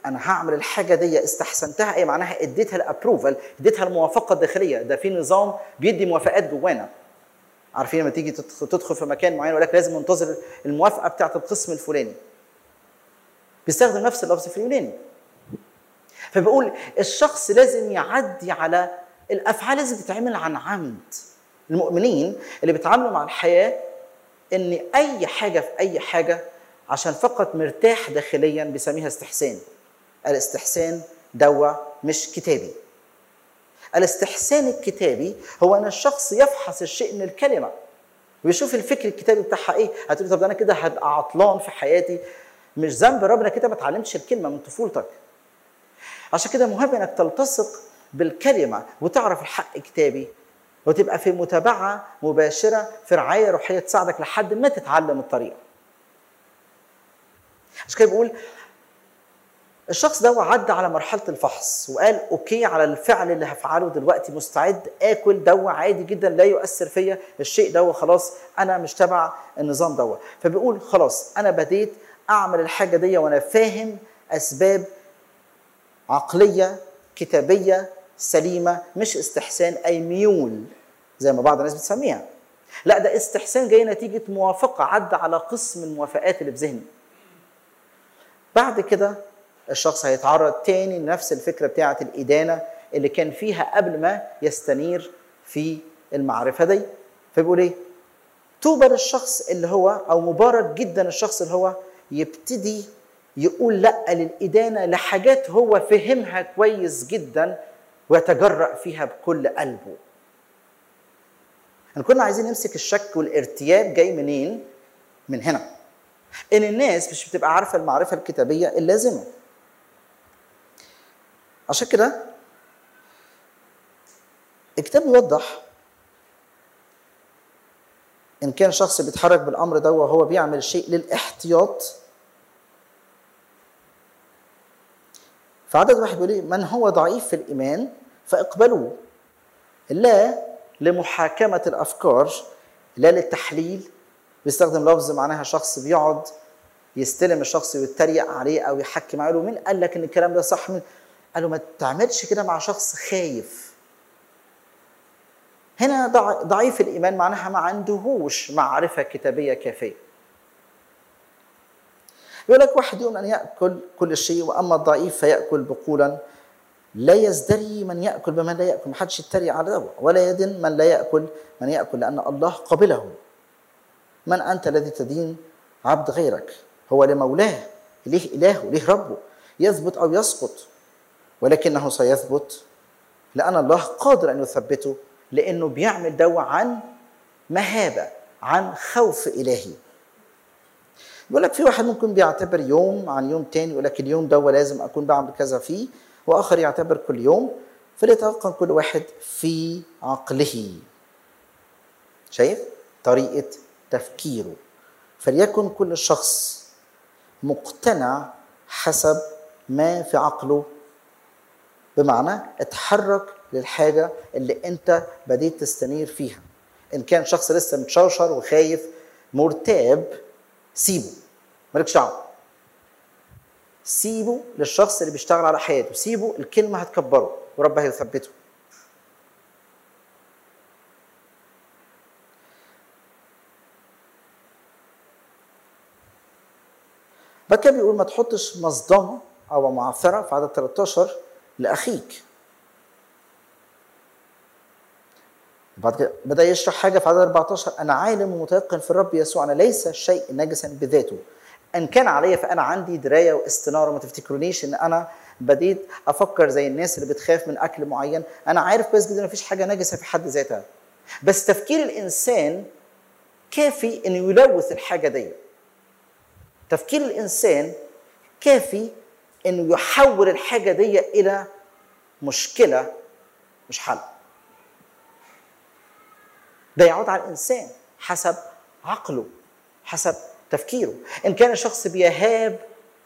[SPEAKER 3] انا هعمل الحاجه دي استحسنتها ايه معناها اديتها الابروفال اديتها الموافقه الداخليه ده في نظام بيدي موافقات جوانا عارفين لما تيجي تدخل تدخل في مكان معين يقول لك لازم منتظر الموافقه بتاعه القسم الفلاني بيستخدم نفس اللفظ في اليوناني فبيقول الشخص لازم يعدي على الافعال لازم تتعمل عن عمد المؤمنين اللي بيتعاملوا مع الحياه ان اي حاجه في اي حاجه عشان فقط مرتاح داخليا بيسميها استحسان الاستحسان دواء مش كتابي الاستحسان الكتابي هو ان الشخص يفحص الشيء من الكلمه ويشوف الفكر الكتابي بتاعها ايه هتقول طب ده انا كده هبقى عطلان في حياتي مش ذنب ربنا كده ما اتعلمتش الكلمه من طفولتك عشان كده مهم انك تلتصق بالكلمه وتعرف الحق كتابي وتبقى في متابعه مباشره في رعايه روحيه تساعدك لحد ما تتعلم الطريقه عشان كده بيقول الشخص ده عدى على مرحلة الفحص وقال أوكي على الفعل اللي هفعله دلوقتي مستعد آكل دواء عادي جدا لا يؤثر فيا الشيء دواء خلاص أنا مش تبع النظام دواء فبيقول خلاص أنا بديت أعمل الحاجة دي وأنا فاهم أسباب عقلية كتابية سليمة مش استحسان أي ميول زي ما بعض الناس بتسميها لا ده استحسان جاي نتيجة موافقة عدى على قسم الموافقات اللي في ذهني بعد كده الشخص هيتعرض تاني لنفس الفكرة بتاعة الإدانة اللي كان فيها قبل ما يستنير في المعرفة دي فبيقول إيه؟ طوبى للشخص اللي هو أو مبارك جدا الشخص اللي هو يبتدي يقول لا للإدانة لحاجات هو فهمها كويس جدا ويتجرأ فيها بكل قلبه كنا عايزين نمسك الشك والارتياب جاي منين؟ من هنا ان الناس مش بتبقى عارفه المعرفه الكتابيه اللازمه عشان كده الكتاب بيوضح ان كان شخص بيتحرك بالامر ده وهو بيعمل شيء للاحتياط فعدد واحد بيقول إيه؟ من هو ضعيف في الايمان فاقبلوه لا لمحاكمه الافكار لا للتحليل بيستخدم لفظ معناها شخص بيقعد يستلم الشخص ويتريق عليه او يحكي معاه له مين قال لك ان الكلام ده صح مين قال له ما تعملش كده مع شخص خايف هنا ضعيف الايمان معناها ما عندهوش معرفه كتابيه كافيه يقول لك واحد يؤمن ان ياكل كل شيء واما الضعيف فياكل بقولا لا يزدري من ياكل بمن لا ياكل ما حدش يتريق على ده ولا يدن من لا ياكل من ياكل لان الله قبله من انت الذي تدين عبد غيرك هو لمولاه ليه اله ليه ربه يثبت او يسقط ولكنه سيثبت لان الله قادر ان يثبته لانه بيعمل دوا عن مهابه عن خوف الهي يقول لك في واحد ممكن بيعتبر يوم عن يوم تاني يقول لك اليوم ده لازم اكون بعمل كذا فيه واخر يعتبر كل يوم فليتوقن كل واحد في عقله شايف طريقه تفكيره فليكن كل شخص مقتنع حسب ما في عقله بمعنى اتحرك للحاجه اللي انت بديت تستنير فيها ان كان شخص لسه متشوشر وخايف مرتاب سيبه مالكش دعوه سيبه للشخص اللي بيشتغل على حياته سيبه الكلمه هتكبره ورب هيثبته بعد كده بيقول ما تحطش مصدمه او معثره في عدد 13 لاخيك بعد كده بدا يشرح حاجه في عدد 14 انا عالم ومتيقن في الرب يسوع انا ليس شيء نجسا بذاته ان كان علي فانا عندي درايه واستناره ما تفتكرونيش ان انا بديت افكر زي الناس اللي بتخاف من اكل معين انا عارف كويس جدا مفيش حاجه نجسه في حد ذاتها بس تفكير الانسان كافي انه يلوث الحاجه دي تفكير الانسان كافي انه يحول الحاجه دي الى مشكله مش حل ده يعود على الانسان حسب عقله حسب تفكيره ان كان الشخص بيهاب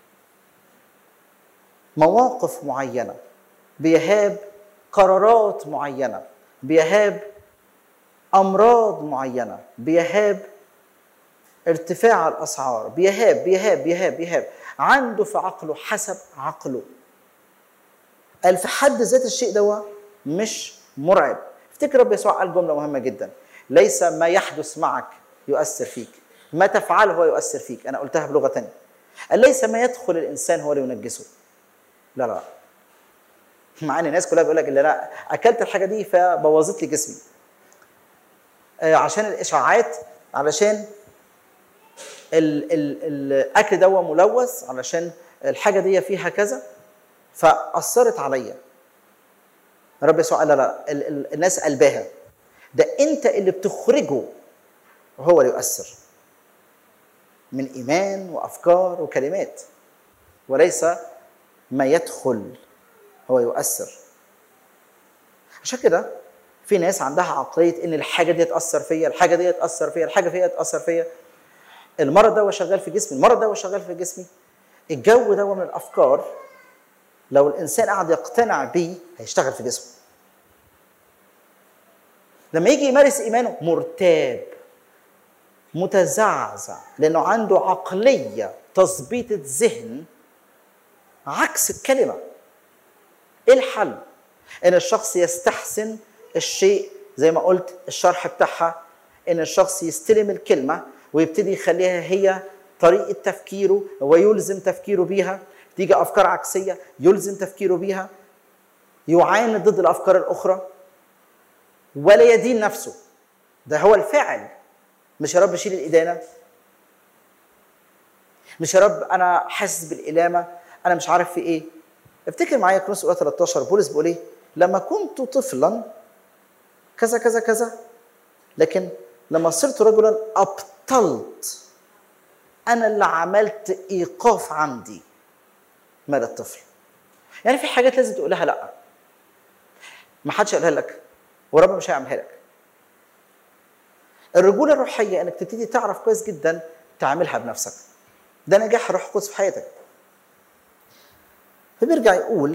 [SPEAKER 3] مواقف معينه بيهاب قرارات معينه بيهاب امراض معينه بيهاب ارتفاع الاسعار بيهاب بيهاب بيهاب بيهاب عنده في عقله حسب عقله قال في حد ذات الشيء ده مش مرعب افتكر رب يسوع قال جمله مهمه جدا ليس ما يحدث معك يؤثر فيك ما تفعله هو يؤثر فيك انا قلتها بلغه ثانيه قال ليس ما يدخل الانسان هو اللي ينجسه لا لا مع ان الناس كلها بيقول لك اللي انا اكلت الحاجه دي فبوظت لي جسمي آه، عشان الاشعاعات علشان ال ال الاكل ده ملوث علشان الحاجه دي فيها كذا فاثرت عليا رب يسوع قال لا لا ال- ال- الناس قلباها ده انت اللي بتخرجه هو اللي يؤثر من ايمان وافكار وكلمات وليس ما يدخل هو يؤثر عشان كده في ناس عندها عقليه ان الحاجه دي تاثر فيا الحاجه دي تاثر فيا الحاجه فيها تاثر فيا المرض ده هو شغال في جسمي المرض ده هو شغال في جسمي الجو ده من الافكار لو الانسان قعد يقتنع بيه هيشتغل في جسمه لما يجي يمارس ايمانه مرتاب متزعزع لانه عنده عقليه تظبيط ذهن عكس الكلمه ايه الحل ان الشخص يستحسن الشيء زي ما قلت الشرح بتاعها ان الشخص يستلم الكلمه ويبتدي يخليها هي طريقه تفكيره ويلزم تفكيره بيها تيجي افكار عكسيه يلزم تفكيره بيها يعاند ضد الافكار الاخرى ولا يدين نفسه ده هو الفاعل مش يا رب شيل الادانه مش يا رب انا حاسس بالالامه انا مش عارف في ايه افتكر معايا كورنثوس اولى 13 بولس بيقول ايه لما كنت طفلا كذا كذا كذا لكن لما صرت رجلا ابطلت انا اللي عملت ايقاف عندي مال الطفل يعني في حاجات لازم تقولها لا ما حدش قالها لك ورب مش هيعملها لك الرجوله الروحيه انك تبتدي تعرف كويس جدا تعملها بنفسك ده نجاح الروح القدس في حياتك فبيرجع يقول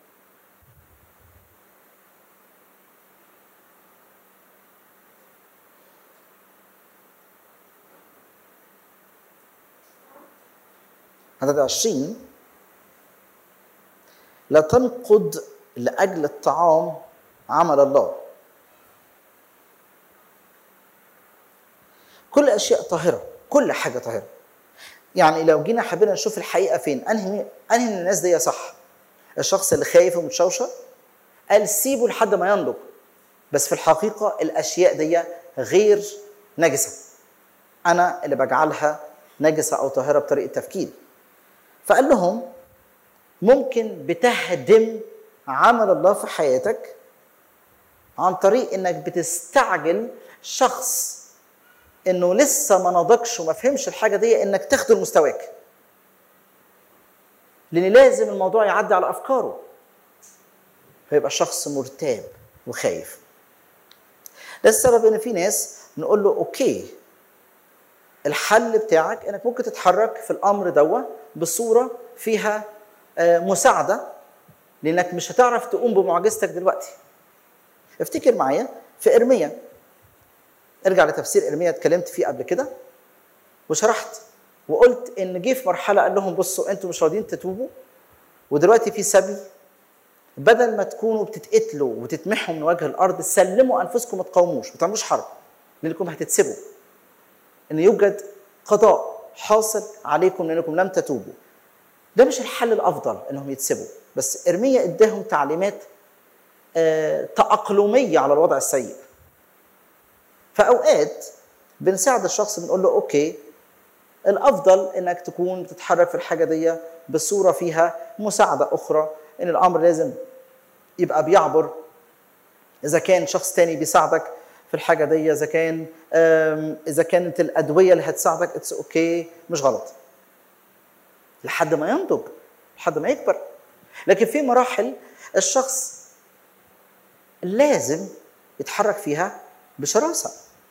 [SPEAKER 3] عدد عشرين لا تنقض لأجل الطعام عمل الله كل أشياء طاهرة كل حاجة طاهرة يعني لو جينا حبينا نشوف الحقيقة فين أنهي أنهي من الناس دي صح الشخص اللي خايف ومتشوشر قال سيبه لحد ما ينضج بس في الحقيقة الأشياء دي غير نجسة أنا اللي بجعلها نجسة أو طاهرة بطريقة تفكيري فقال لهم ممكن بتهدم عمل الله في حياتك عن طريق انك بتستعجل شخص انه لسه ما نضجش وما فهمش الحاجه دي انك تاخده لمستواك لان لازم الموضوع يعدي على افكاره فيبقى الشخص مرتاب وخايف ده السبب ان في ناس نقول له اوكي الحل بتاعك انك ممكن تتحرك في الامر دوا بصوره فيها آه، مساعده لانك مش هتعرف تقوم بمعجزتك دلوقتي افتكر معايا في ارميا ارجع لتفسير ارميا اتكلمت فيه قبل كده وشرحت وقلت ان جه في مرحله قال لهم بصوا انتوا مش راضيين تتوبوا ودلوقتي في سبي بدل ما تكونوا بتتقتلوا وتتمحوا من وجه الارض سلموا انفسكم ما تقاوموش ما تعملوش حرب لانكم هتتسبوا ان يوجد قضاء حاصل عليكم لانكم لم تتوبوا ده مش الحل الافضل انهم يتسبوا بس ارميا اداهم تعليمات آه، تأقلمية على الوضع السيء فأوقات بنساعد الشخص بنقول له أوكي الأفضل إنك تكون بتتحرك في الحاجة دي بصورة فيها مساعدة أخرى إن الأمر لازم يبقى بيعبر إذا كان شخص تاني بيساعدك في الحاجة دي إذا كان آم، إذا كانت الأدوية اللي هتساعدك اتس أوكي مش غلط لحد ما ينضج لحد ما يكبر لكن في مراحل الشخص لازم يتحرك فيها بشراسة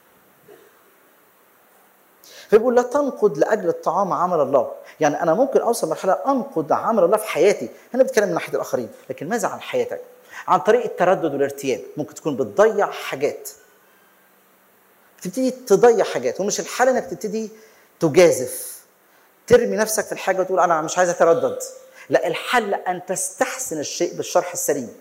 [SPEAKER 3] فيقول لا تنقض لأجل الطعام عمل الله يعني أنا ممكن أوصل مرحلة أنقض عمل الله في حياتي هنا بتكلم من ناحية الآخرين لكن ماذا عن حياتك عن طريق التردد والارتياب ممكن تكون بتضيع حاجات بتبتدي تضيع حاجات ومش الحل انك تبتدي تجازف ترمي نفسك في الحاجه وتقول انا مش عايز اتردد لا الحل ان تستحسن الشيء بالشرح السليم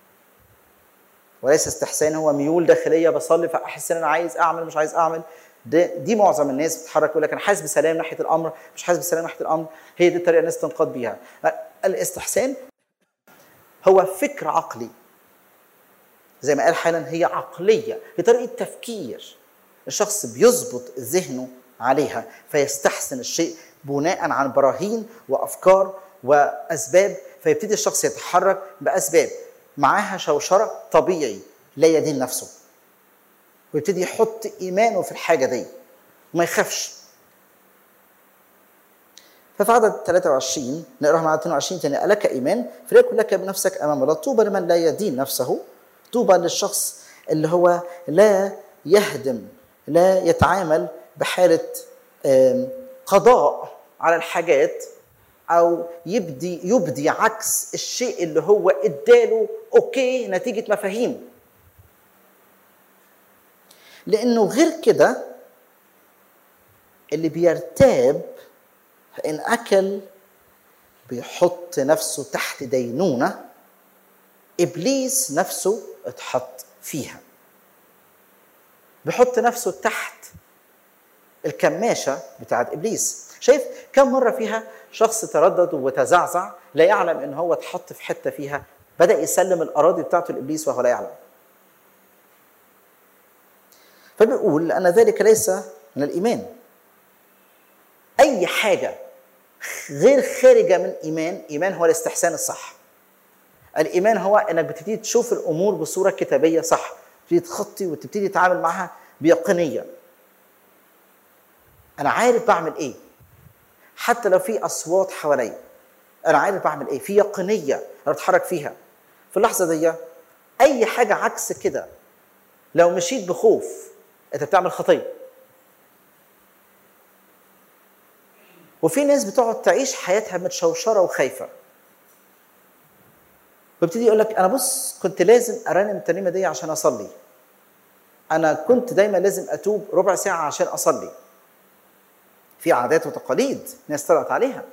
[SPEAKER 3] وليس استحسان هو ميول داخليه بصلي فاحس ان انا عايز اعمل مش عايز اعمل دي, دي معظم الناس بتتحرك يقول لك انا حاسس بسلام ناحيه الامر مش حاسس بسلام ناحيه الامر هي دي الطريقه الناس تنقاد بيها الاستحسان هو فكر عقلي زي ما قال حالا هي عقليه هي طريقه تفكير الشخص بيظبط ذهنه عليها فيستحسن الشيء بناء عن براهين وافكار واسباب فيبتدي الشخص يتحرك باسباب معاها شوشره طبيعي لا يدين نفسه ويبتدي يحط ايمانه في الحاجه دي وما يخافش ففي عدد 23 نقراها مع 22 تاني ألك إيمان فليكن لك بنفسك أمام الله طوبى لمن لا يدين نفسه طوبى للشخص اللي هو لا يهدم لا يتعامل بحالة قضاء على الحاجات أو يبدي يبدي عكس الشيء اللي هو اداله أوكي نتيجة مفاهيم لأنه غير كده اللي بيرتاب فإن أكل بيحط نفسه تحت دينونة إبليس نفسه اتحط فيها بيحط نفسه تحت الكماشة بتاعت إبليس شايف كم مرة فيها شخص تردد وتزعزع لا يعلم إن هو اتحط في حتة فيها بدأ يسلم الأراضي بتاعته لإبليس وهو لا يعلم فبيقول أن ذلك ليس من الإيمان اي حاجه غير خارجه من ايمان ايمان هو الاستحسان الصح الايمان هو انك بتبتدي تشوف الامور بصوره كتابيه صح تبتدي تخطي وتبتدي تتعامل معها بيقينيه انا عارف بعمل ايه حتى لو في اصوات حواليا انا عارف بعمل ايه في يقينيه انا بتحرك فيها في اللحظه دي اي حاجه عكس كده لو مشيت بخوف انت بتعمل خطيه وفي ناس بتقعد تعيش حياتها متشوشره وخايفه ويبتدي يقول لك انا بص كنت لازم ارنم الترنيمه دي عشان اصلي انا كنت دايما لازم اتوب ربع ساعه عشان اصلي في عادات وتقاليد ناس طلعت عليها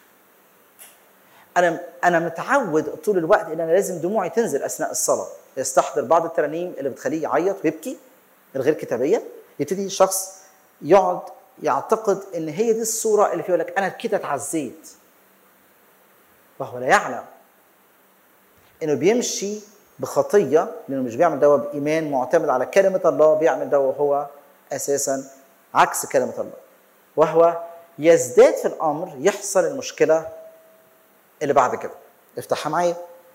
[SPEAKER 3] انا انا متعود طول الوقت ان انا لازم دموعي تنزل اثناء الصلاه يستحضر بعض الترانيم اللي بتخليه يعيط ويبكي الغير كتابيه يبتدي الشخص يقعد يعتقد ان هي دي الصوره اللي فيها لك انا كده اتعزيت وهو لا يعلم انه بيمشي بخطيه لانه مش بيعمل دوا بايمان معتمد على كلمه الله بيعمل دوا وهو اساسا عكس كلمه الله وهو يزداد في الامر يحصل المشكله اللي بعد كده افتحها معايا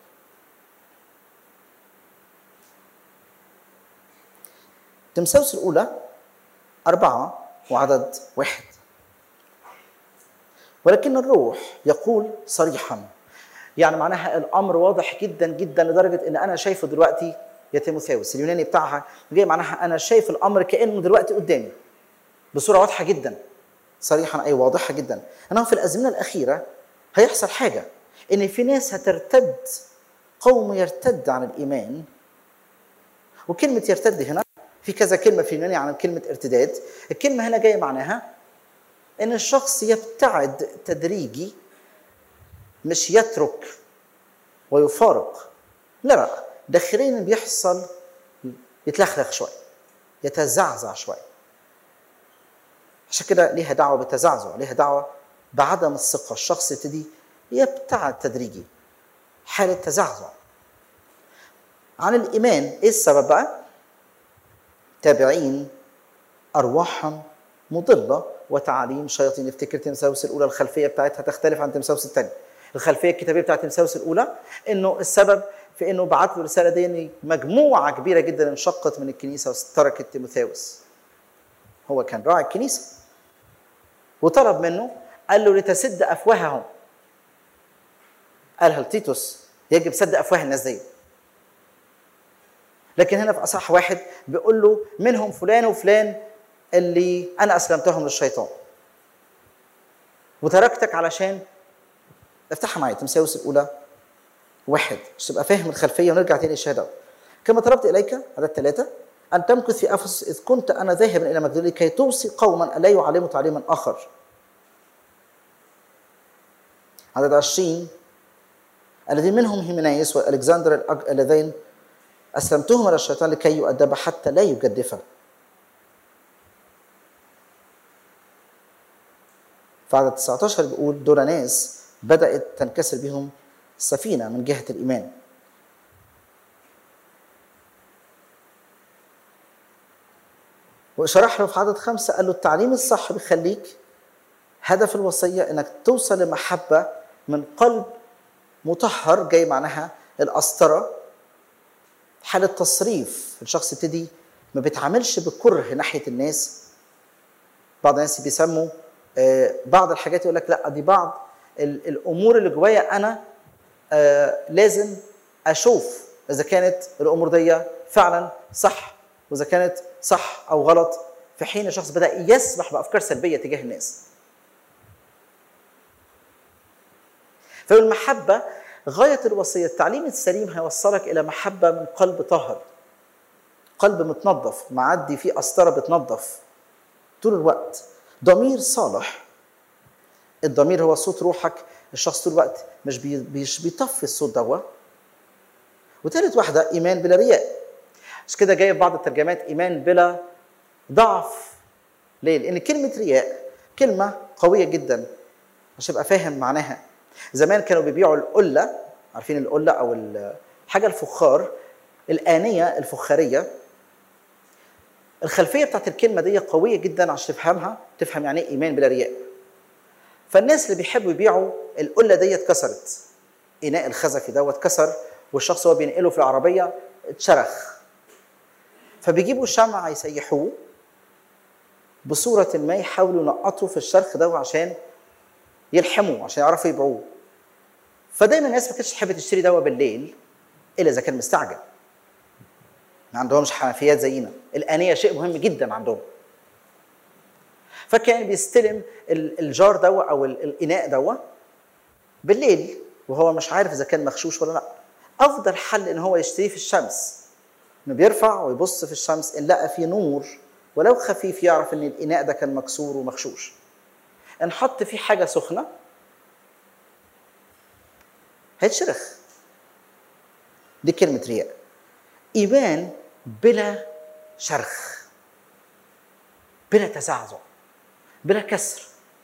[SPEAKER 3] تمساوس الاولى اربعه وعدد واحد ولكن الروح يقول صريحا يعني معناها الامر واضح جدا جدا لدرجه ان انا شايفه دلوقتي يا تيموثاوس اليوناني بتاعها جاي معناها انا شايف الامر كانه دلوقتي قدامي بصوره واضحه جدا صريحا اي واضحه جدا انه في الازمنه الاخيره هيحصل حاجه ان في ناس هترتد قوم يرتد عن الايمان وكلمه يرتد هنا في كذا كلمه في اليوناني عن كلمه ارتداد الكلمه هنا جايه معناها ان الشخص يبتعد تدريجي مش يترك ويفارق لا لا داخليا بيحصل يتلخلخ شوي يتزعزع شوي عشان كده ليها دعوه بالتزعزع ليها دعوه بعدم الثقه الشخص يبتدي يبتعد تدريجي حاله تزعزع عن الايمان ايه السبب بقى تابعين ارواحا مضله وتعاليم شياطين افتكر تمساوس الاولى الخلفيه بتاعتها تختلف عن تمساوس الثانيه الخلفيه الكتابيه بتاعت تمساوس الاولى انه السبب في انه بعت له الرساله دي ان مجموعه كبيره جدا انشقت من الكنيسه وتركت تيموثاوس هو كان راعي الكنيسه وطلب منه قال له لتسد افواههم قالها لتيتوس يجب سد افواه الناس دي لكن هنا في اصح واحد بيقول له منهم فلان وفلان اللي انا اسلمتهم للشيطان وتركتك علشان افتحها معايا تمساوس الاولى واحد عشان تبقى فاهم الخلفيه ونرجع تاني للشهاده كما طلبت اليك عدد ثلاثه ان تمكث في افسس اذ كنت انا ذاهبا الى مقدونيا كي توصي قوما الا يعلموا تعليما اخر عدد 20 الذين منهم هيمنايس والكسندر الأج- اللذين اسلمتهما للشيطان لكي يؤدب حتى لا يجدفا في عدد 19 بيقول دول ناس بدأت تنكسر بهم السفينة من جهة الإيمان وشرح له في عدد خمسة قال له التعليم الصح بيخليك هدف الوصية انك توصل لمحبة من قلب مطهر جاي معناها القسطرة حالة تصريف الشخص يبتدي ما بيتعاملش بكره ناحية الناس بعض الناس بيسموا آه، بعض الحاجات يقول لك لا دي بعض ال- الامور اللي جوايا انا آه، لازم اشوف اذا كانت الامور دي فعلا صح واذا كانت صح او غلط في حين الشخص بدا يسمح بافكار سلبيه تجاه الناس فالمحبه غايه الوصيه التعليم السليم هيوصلك الى محبه من قلب طاهر قلب متنظف معدي فيه قسطره بتنظف طول الوقت ضمير صالح الضمير هو صوت روحك الشخص طول الوقت مش بي- مش بيطفي الصوت دوا وثالث واحده ايمان بلا رياء عشان كده جاي في بعض الترجمات ايمان بلا ضعف ليه؟ لان كلمه رياء كلمه قويه جدا عشان ابقى فاهم معناها زمان كانوا بيبيعوا القله عارفين القله او ال- حاجه الفخار الانيه الفخاريه الخلفيه بتاعت الكلمه دي قويه جدا عشان تفهمها تفهم يعني ايه ايمان بلا رياء فالناس اللي بيحبوا يبيعوا القله دي اتكسرت اناء الخزفي ده اتكسر والشخص هو بينقله في العربيه اتشرخ فبيجيبوا شمع يسيحوه بصورة ما يحاولوا ينقطوا في الشرخ ده عشان يلحموه عشان يعرفوا يبيعوه فدايما الناس ما كانتش تحب تشتري دواء بالليل الا اذا كان مستعجل ما عندهمش حنفيات زينا الآنية شيء مهم جدا عندهم فكان بيستلم ال- الجار دواء او ال- الاناء دواء بالليل وهو مش عارف اذا كان مغشوش ولا لا افضل حل ان هو يشتريه في الشمس انه بيرفع ويبص في الشمس ان لقى فيه نور ولو خفيف يعرف ان الاناء ده كان مكسور ومغشوش ان حط فيه حاجه سخنه هيتشرخ دي كلمه رياء ايمان بلا شرخ بلا تزعزع بلا كسر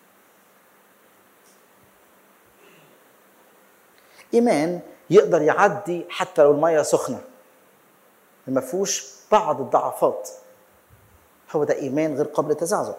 [SPEAKER 3] ايمان يقدر يعدي حتى لو الميه سخنه ما فيهوش بعض الضعفات هو ده ايمان غير قابل للتزعزع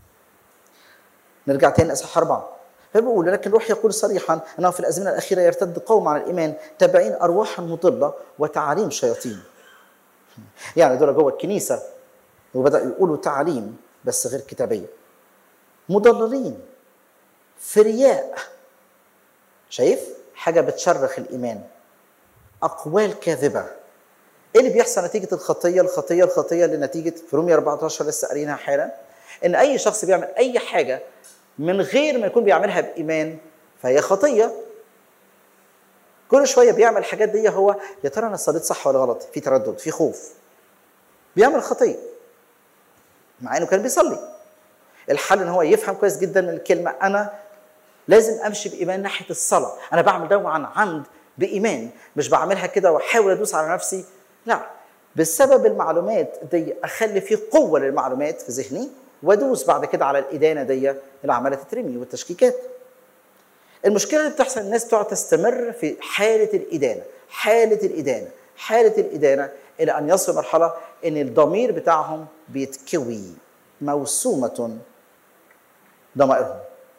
[SPEAKER 3] نرجع تاني اصحاح اربعه فبيقول لكن الروح يقول صريحا انه في الازمنه الاخيره يرتد قوم عن الايمان تابعين ارواحا مضله وتعاليم شياطين يعني دول جوه الكنيسه وبداوا يقولوا تعاليم بس غير كتابيه مضللين في رياء شايف حاجه بتشرخ الايمان اقوال كاذبه ايه اللي بيحصل نتيجه الخطيه الخطيه الخطيه اللي نتيجه في رومية 14 لسه قارينها حالا ان اي شخص بيعمل اي حاجه من غير ما يكون بيعملها بايمان فهي خطيه كل شويه بيعمل الحاجات دي هو يا ترى انا صليت صح ولا غلط في تردد في خوف بيعمل خطيه مع انه كان بيصلي الحل ان هو يفهم كويس جدا من الكلمه انا لازم امشي بايمان ناحيه الصلاه انا بعمل ده عن عمد بايمان مش بعملها كده واحاول ادوس على نفسي لا بسبب المعلومات دي اخلي في قوه للمعلومات في ذهني وادوس بعد كده على الادانه دي اللي عماله تترمي والتشكيكات المشكله اللي بتحصل الناس تقعد تستمر في حاله الادانه حاله الادانه حاله الادانه الى ان يصل مرحله ان الضمير بتاعهم بيتكوي موسومه ضمائرهم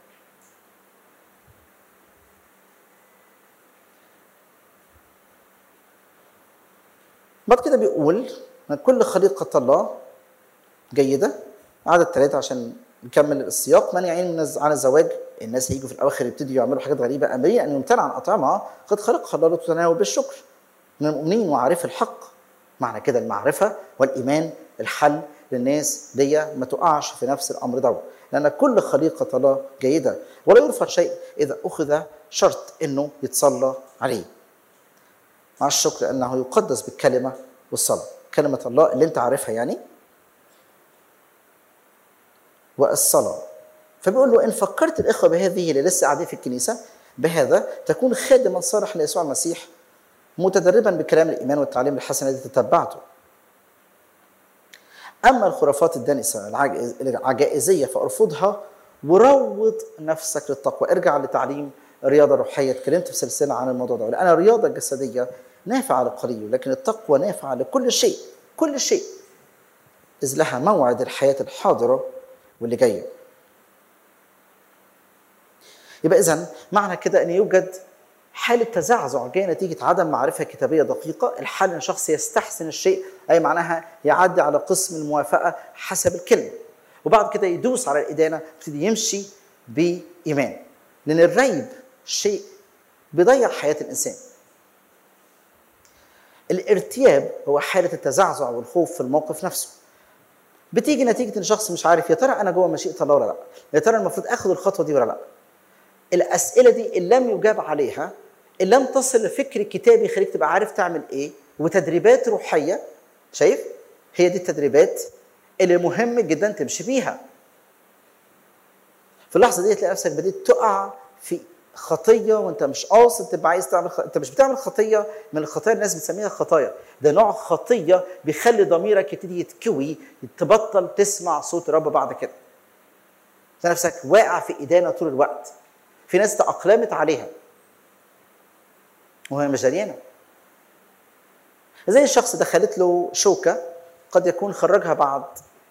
[SPEAKER 3] بعد كده بيقول ان كل خليقه الله جيده عدد ثلاثه عشان نكمل السياق مانعين من الز- عن الزواج الناس هيجوا في الاواخر يبتدوا يعملوا حاجات غريبه امريه ان يمتنع عن اطعمه قد خلقها الله لتتناول بالشكر من المؤمنين وعارف الحق معنى كده المعرفه والايمان الحل للناس دي ما تقعش في نفس الامر ده لان كل خليقه الله جيده ولا يرفض شيء اذا اخذ شرط انه يتصلى عليه مع الشكر انه يقدس بالكلمه والصلاه كلمه الله اللي انت عارفها يعني والصلاه فبيقول له ان فكرت الاخوه بهذه اللي لسه قاعدين في الكنيسه بهذا تكون خادما صالح ليسوع المسيح متدربا بكلام الايمان والتعليم الحسن الذي تتبعته اما الخرافات الدنسه العجائز- العجائزيه فارفضها وروض نفسك للتقوى ارجع لتعليم الرياضه الروحيه اتكلمت في سلسله عن الموضوع ده لان الرياضه الجسديه نافعه للقليل لكن التقوى نافعه لكل شيء كل شيء اذ لها موعد الحياه الحاضره واللي جايه يبقى اذا معنى كده ان يوجد حاله تزعزع جايه نتيجه عدم معرفه كتابيه دقيقه الحال ان شخص يستحسن الشيء اي معناها يعدي على قسم الموافقه حسب الكلمه وبعد كده يدوس على الادانه يبتدي يمشي بايمان لان الريب شيء بيضيع حياه الانسان الارتياب هو حاله التزعزع والخوف في الموقف نفسه بتيجي نتيجه ان شخص مش عارف يا ترى انا جوه مشيئه الله ولا لا يا ترى المفروض اخد الخطوه دي ولا لا الاسئله دي ان لم يجاب عليها ان لم تصل لفكر كتابي يخليك تبقى عارف تعمل ايه وتدريبات روحيه شايف هي دي التدريبات اللي مهم جدا تمشي بيها في اللحظه دي تلاقي نفسك بديت تقع في خطيه وانت مش قاصد تبقى عايز تعمل خ... انت مش بتعمل خطيه من الخطايا الناس بتسميها خطايا ده نوع خطيه بيخلي ضميرك يبتدي يتكوي تبطل تسمع صوت الرب بعد كده تلاقي نفسك واقع في ادانه طول الوقت في ناس تأقلمت عليها وهي مش دريانه زي الشخص دخلت له شوكه قد يكون خرجها بعد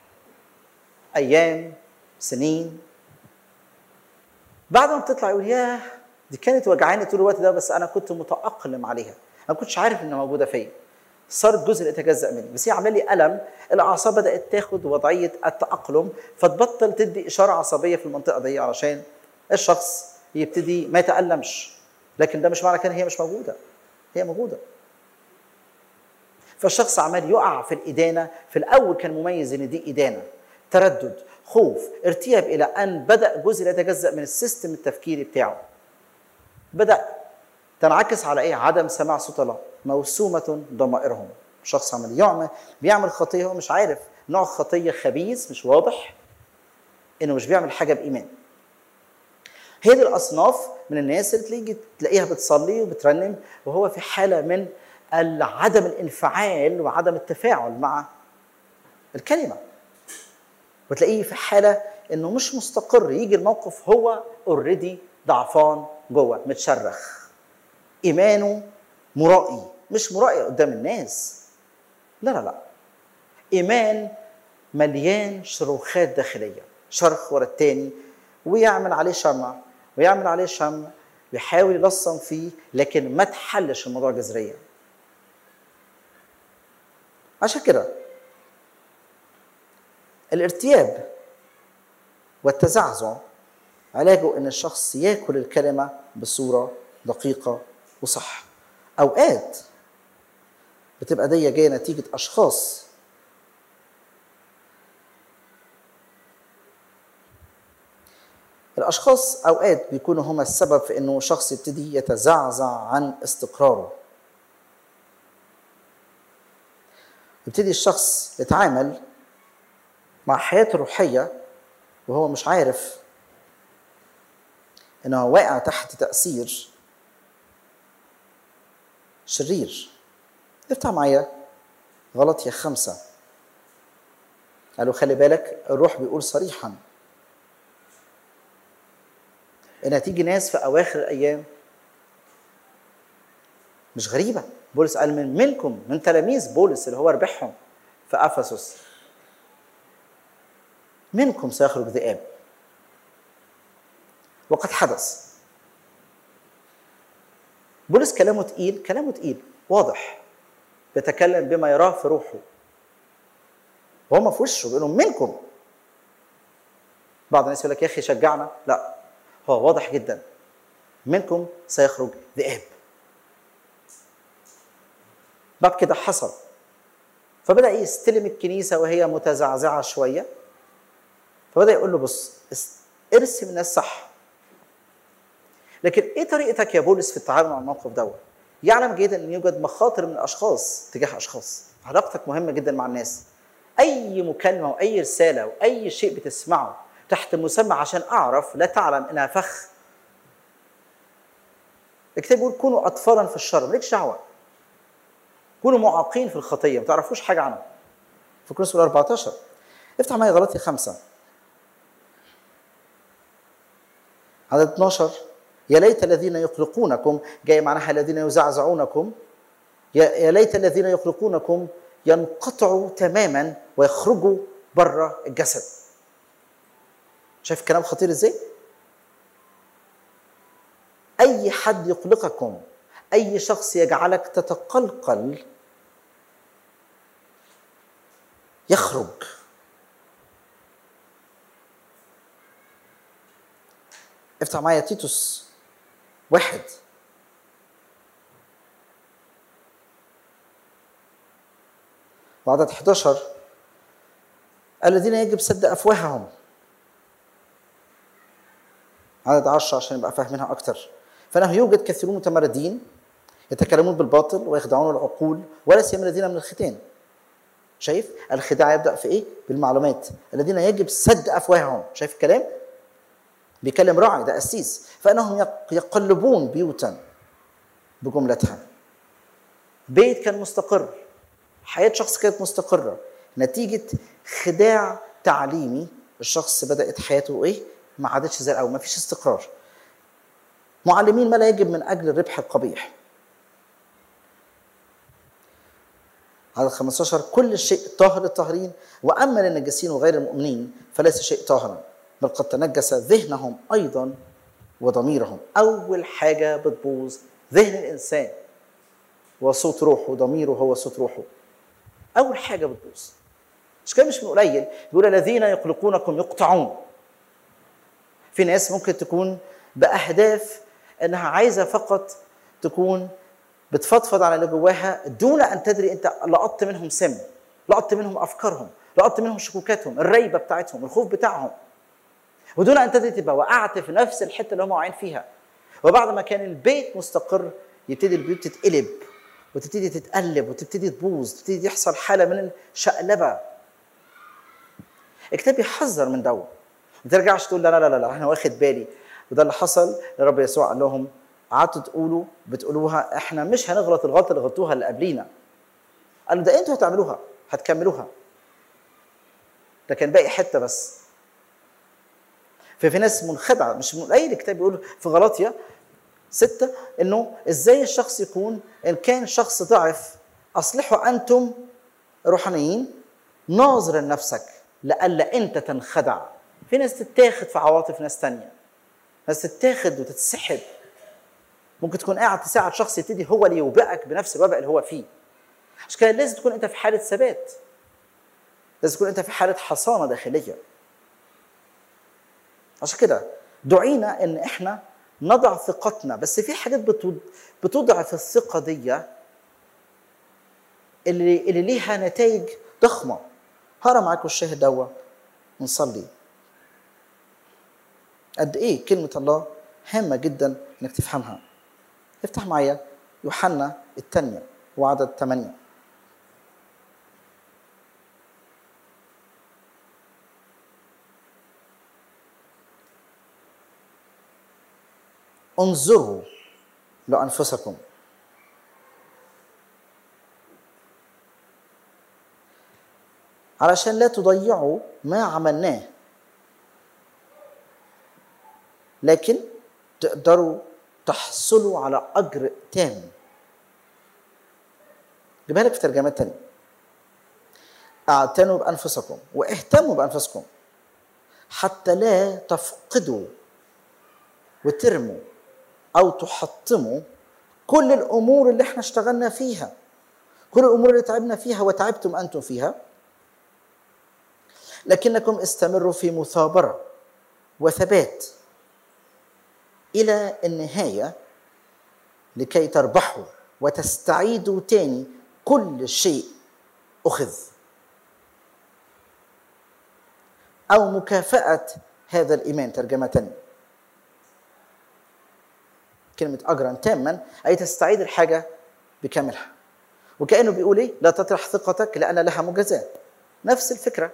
[SPEAKER 3] ايام سنين بعد ما بتطلع يقول ياه دي كانت وجعاني طول الوقت ده بس انا كنت متاقلم عليها انا ما كنتش عارف انها موجوده فيا صارت جزء يتجزا مني بس هي عامله لي الم الاعصاب بدات تاخد وضعيه التاقلم فتبطل تدي اشاره عصبيه في المنطقه دي علشان الشخص يبتدي ما يتالمش لكن ده مش معنى كده هي مش موجوده هي موجوده فالشخص عمال يقع في الادانه في الاول كان مميز ان دي ادانه تردد خوف ارتياب الى ان بدا جزء لا يتجزا من السيستم التفكيري بتاعه بدا تنعكس على ايه عدم سماع صوت الله موسومه ضمائرهم شخص عمال يعمل بيعمل خطيه هو مش عارف نوع خطيه خبيث مش واضح انه مش بيعمل حاجه بايمان هي دي الاصناف من الناس اللي تلاقي تلاقيها بتصلي وبترنم وهو في حاله من عدم الانفعال وعدم التفاعل مع الكلمه وتلاقيه في حاله انه مش مستقر يجي الموقف هو اوريدي ضعفان جوه متشرخ ايمانه مرائي مش مرائي قدام الناس لا لا لا ايمان مليان شروخات داخليه شرخ ورا التاني ويعمل عليه شمع ويعمل عليه شمع ويحاول يلصم فيه لكن ما تحلش الموضوع جذريا عشان كده الارتياب والتزعزع علاجه ان الشخص ياكل الكلمه بصوره دقيقه وصح اوقات بتبقى دي جايه نتيجه اشخاص الاشخاص اوقات بيكونوا هما السبب في انه شخص يبتدي يتزعزع عن استقراره يبتدي الشخص يتعامل مع حياته الروحيه وهو مش عارف انه واقع تحت تاثير شرير افتح معايا غلط يا خمسة قالوا خلي بالك الروح بيقول صريحا ان هتيجي ناس في اواخر الايام مش غريبه بولس قال من منكم من تلاميذ بولس اللي هو ربحهم في افسس منكم سيخرج ذئاب وقد حدث بولس كلامه تقيل كلامه تقيل واضح بيتكلم بما يراه في روحه وهم في وشه بيقولوا منكم بعض الناس يقول لك يا اخي شجعنا لا هو واضح جدا منكم سيخرج ذئاب بعد كده حصل فبدا يستلم الكنيسه وهي متزعزعه شويه فبدا يقول له بص ارسم الناس صح لكن ايه طريقتك يا بولس في التعامل مع الموقف دوت يعلم جيدا ان يوجد مخاطر من الاشخاص تجاه اشخاص علاقتك مهمه جدا مع الناس اي مكالمه واي رساله واي شيء بتسمعه تحت مسمى عشان اعرف لا تعلم انها فخ الكتاب بيقول كونوا اطفالا في الشر مالكش دعوه كونوا معاقين في الخطيه ما تعرفوش حاجه عنها في كورنثوس 14 افتح معايا غلطي خمسة عدد 12 يا ليت الذين يقلقونكم جاي معناها الذين يزعزعونكم يا يا ليت الذين يقلقونكم ينقطعوا تماما ويخرجوا بره الجسد شايف الكلام خطير ازاي اي حد يقلقكم اي شخص يجعلك تتقلقل يخرج افتح معايا تيتوس واحد وعدد 11 الذين يجب سد افواههم عدد 10 عشان نبقى فاهمينها اكتر فانه يوجد كثيرون متمردين يتكلمون بالباطل ويخدعون العقول ولا سيما الذين من الختان شايف الخداع يبدا في ايه بالمعلومات الذين يجب سد افواههم شايف الكلام بيكلم راعي ده قسيس فانهم يق- يقلبون بيوتا بجملتها بيت كان مستقر حياه شخص كانت مستقره نتيجه خداع تعليمي الشخص بدات حياته ايه ما عادتش زي الاول ما فيش استقرار معلمين ما لا يجب من اجل الربح القبيح عدد 15 كل شيء طاهر للطاهرين واما للنجسين وغير المؤمنين فليس شيء طاهرا بل قد تنجس ذهنهم ايضا وضميرهم اول حاجه بتبوظ ذهن الانسان وصوت روحه ضميره هو صوت روحه اول حاجه بتبوظ مش كده مش من قليل بيقول الذين يقلقونكم يقطعون في ناس ممكن تكون باهداف انها عايزه فقط تكون بتفضفض على اللي جواها دون ان تدري انت لقطت منهم سم لقطت منهم افكارهم لقطت منهم شكوكاتهم الريبه بتاعتهم الخوف بتاعهم ودون ان تدري تبقى وقعت في نفس الحته اللي هم واقعين فيها وبعد ما كان البيت مستقر يبتدي البيوت تتقلب وتبتدي تتقلب وتبتدي تبوظ تبتدي يحصل حاله من الشقلبه الكتاب يحذر من دوت ما ترجعش تقول لا لا لا لا انا واخد بالي وده اللي حصل لرب يسوع قال لهم قعدتوا تقولوا بتقولوها احنا مش هنغلط الغلطه اللي غلطوها اللي قبلينا قالوا ده انتوا هتعملوها هتكملوها ده كان باقي حته بس ففي ناس منخدعه مش من اي الكتاب بيقول في غلاطيا ستة انه ازاي الشخص يكون ان كان شخص ضعف اصلحوا انتم روحانيين ناظر لنفسك لئلا انت تنخدع في ناس تتاخد في عواطف ناس تانية ناس تتاخد وتتسحب ممكن تكون قاعد تساعد شخص يبتدي هو اللي يوبئك بنفس الوباء اللي هو فيه عشان كده لازم تكون انت في حاله ثبات لازم تكون انت في حاله حصانه داخليه عشان كده دعينا ان احنا نضع ثقتنا بس في حاجات بتض- بتضعف الثقه دي اللي اللي ليها نتائج ضخمه هقرا معاكم الشاهد دوا ونصلي قد ايه كلمه الله هامه جدا انك تفهمها افتح معايا يوحنا الثانيه وعدد 8 انظروا لانفسكم علشان لا تضيعوا ما عملناه لكن تقدروا تحصلوا على اجر تام جيبها لك في ترجمات تانية اعتنوا بانفسكم واهتموا بانفسكم حتى لا تفقدوا وترموا او تحطموا كل الامور اللي احنا اشتغلنا فيها كل الامور اللي تعبنا فيها وتعبتم انتم فيها لكنكم استمروا في مثابره وثبات الى النهايه لكي تربحوا وتستعيدوا تاني كل شيء اخذ او مكافاه هذا الايمان ترجمه تانية كلمه اجرا تاما اي تستعيد الحاجه بكاملها وكانه بيقول ايه لا تطرح ثقتك لان لها مجازاه نفس الفكره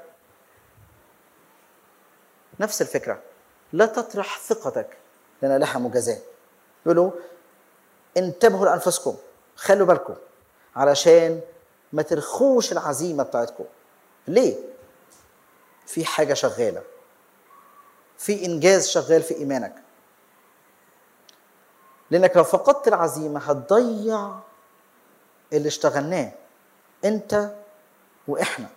[SPEAKER 3] نفس الفكره لا تطرح ثقتك لان لها مجازاه يقولوا انتبهوا لانفسكم خلوا بالكم علشان ما ترخوش العزيمه بتاعتكم ليه في حاجه شغاله في انجاز شغال في ايمانك لانك لو فقدت العزيمه هتضيع اللي اشتغلناه انت واحنا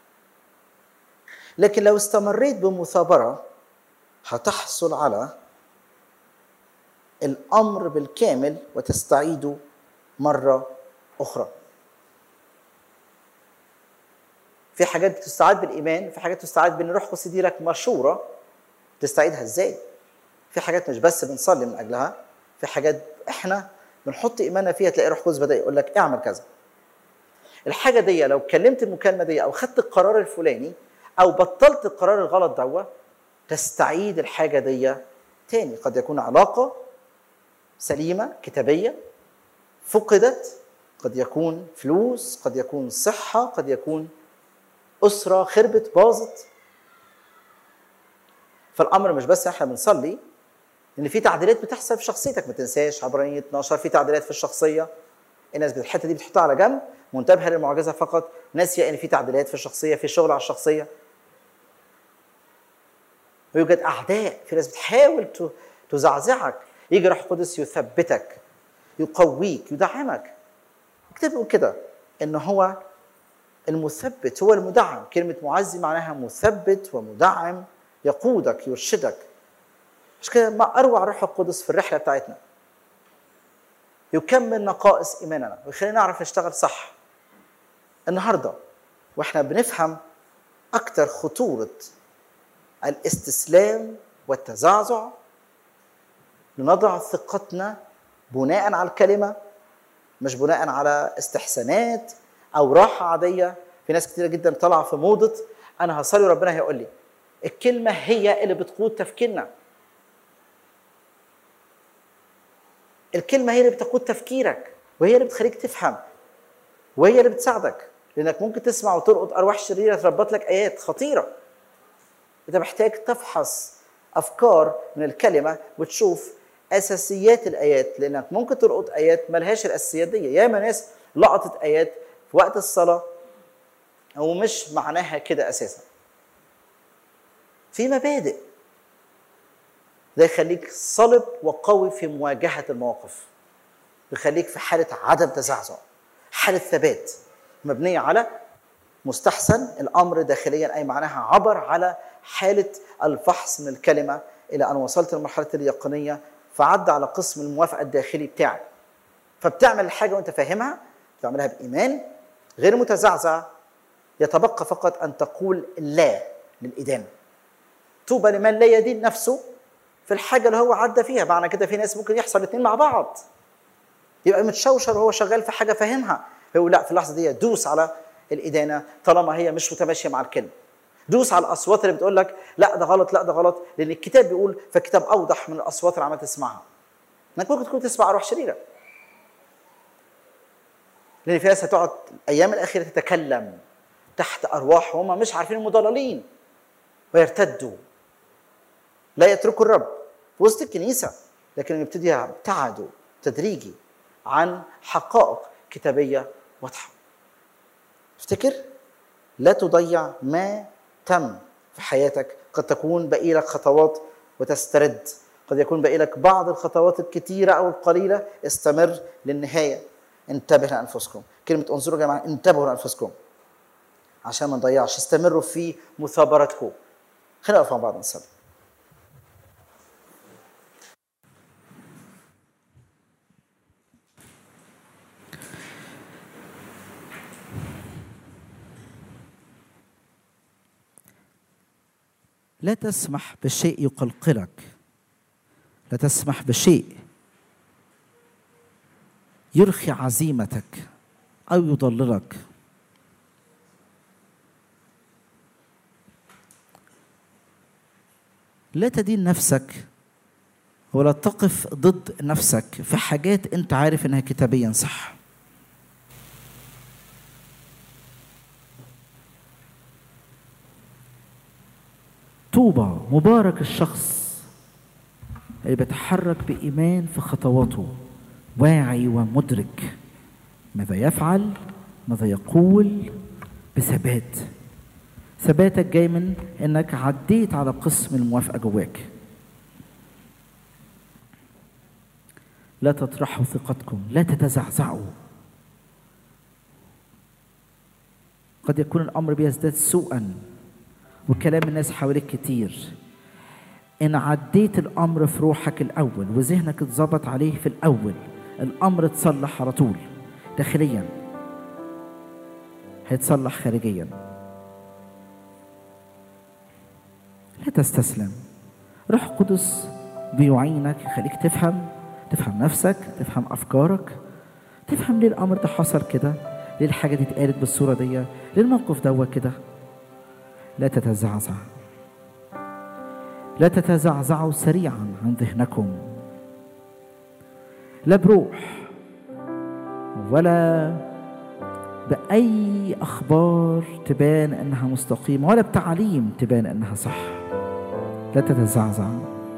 [SPEAKER 3] لكن لو استمريت بمثابره هتحصل على الامر بالكامل وتستعيده مره اخرى في حاجات بتستعاد بالايمان في حاجات تستعاد بان روح القدس يديلك مشوره تستعيدها ازاي في حاجات مش بس بنصلي من اجلها في حاجات احنا بنحط ايماننا فيها تلاقي روح القدس بدا يقول لك اعمل كذا الحاجه دي لو كلمت المكالمه دي او خدت القرار الفلاني او بطلت القرار الغلط دوا تستعيد الحاجه دي تاني قد يكون علاقه سليمه كتابيه فقدت قد يكون فلوس قد يكون صحه قد يكون اسره خربت باظت فالامر مش بس احنا بنصلي ان في تعديلات بتحصل في شخصيتك ما تنساش عبرانية 12 في تعديلات في الشخصيه الناس الحته دي بتحطها على جنب منتبهه للمعجزه فقط ناسيه ان في تعديلات في الشخصيه في شغل على الشخصيه ويوجد اعداء في ناس بتحاول تزعزعك يجي روح القدس يثبتك يقويك يدعمك الكتاب بيقول كده ان هو المثبت هو المدعم كلمه معزي معناها مثبت ومدعم يقودك يرشدك مش كده ما اروع روح القدس في الرحله بتاعتنا يكمل نقائص ايماننا ويخلينا نعرف نشتغل صح النهارده واحنا بنفهم اكثر خطوره الاستسلام والتزعزع لنضع ثقتنا بناء على الكلمه مش بناء على استحسانات او راحه عاديه في ناس كتيره جدا طالعه في موضه انا هصلي وربنا هيقول لي الكلمه هي اللي بتقود تفكيرنا الكلمه هي اللي بتقود تفكيرك وهي اللي بتخليك تفهم وهي اللي بتساعدك لانك ممكن تسمع وتلقط ارواح شريره تربط لك ايات خطيره انت محتاج تفحص افكار من الكلمه وتشوف اساسيات الايات لانك ممكن تلقط ايات ملهاش الاساسيات دي ياما ناس لقطت ايات في وقت الصلاه ومش معناها كده اساسا في مبادئ ده يخليك صلب وقوي في مواجهه المواقف يخليك في حاله عدم تزعزع حاله ثبات مبنيه على مستحسن الامر داخليا اي معناها عبر على حاله الفحص من الكلمه الى ان وصلت لمرحله اليقينيه فعدى على قسم الموافقه الداخلي بتاعك فبتعمل الحاجه وانت فاهمها بتعملها بايمان غير متزعزع يتبقى فقط ان تقول لا للادانه طوبى لمن لا يدين نفسه في الحاجه اللي هو عدى فيها معنى كده في ناس ممكن يحصل الاثنين مع بعض يبقى متشوشر وهو شغال في حاجه فاهمها هو لا في اللحظه دي دوس على الادانه طالما هي مش متماشيه مع الكلمه دوس على الاصوات اللي بتقول لك لا ده غلط لا ده غلط لان الكتاب بيقول فالكتاب اوضح من الاصوات اللي عمال تسمعها انك ممكن تكون تسمع روح شريره لان في ناس هتقعد الايام الاخيره تتكلم تحت ارواح وهم مش عارفين المضللين ويرتدوا لا يتركوا الرب في وسط الكنيسه لكن يبتدي يبتعدوا تدريجي عن حقائق كتابيه واضحه افتكر لا تضيع ما تم في حياتك قد تكون باقي لك خطوات وتسترد قد يكون باقي لك بعض الخطوات الكثيره او القليله استمر للنهايه انتبه لانفسكم كلمه انظروا يا جماعه انتبهوا لانفسكم عشان ما نضيعش استمروا في مثابرتكم خلينا نقف مع بعض نصلي
[SPEAKER 2] لا تسمح بشيء يقلقلك لا تسمح بشيء يرخي عزيمتك او يضللك لا تدين نفسك ولا تقف ضد نفسك في حاجات انت عارف انها كتابيا صح طوبى مبارك الشخص اللي بيتحرك بإيمان في خطواته واعي ومدرك ماذا يفعل ماذا يقول بثبات ثباتك جاي من انك عديت على قسم الموافقه جواك لا تطرحوا ثقتكم لا تتزعزعوا قد يكون الامر بيزداد سوءا وكلام الناس حواليك كتير ان عديت الامر في روحك الاول وذهنك اتظبط عليه في الاول الامر اتصلح على طول داخليا هيتصلح خارجيا لا تستسلم روح قدس بيعينك يخليك تفهم تفهم نفسك تفهم افكارك تفهم ليه الامر ده حصل كده ليه الحاجه دي اتقالت بالصوره دي ليه الموقف ده كده لا تتزعزع لا تتزعزعوا سريعا عن ذهنكم لا بروح ولا بأي أخبار تبان أنها مستقيمة ولا بتعليم تبان أنها صح لا تتزعزع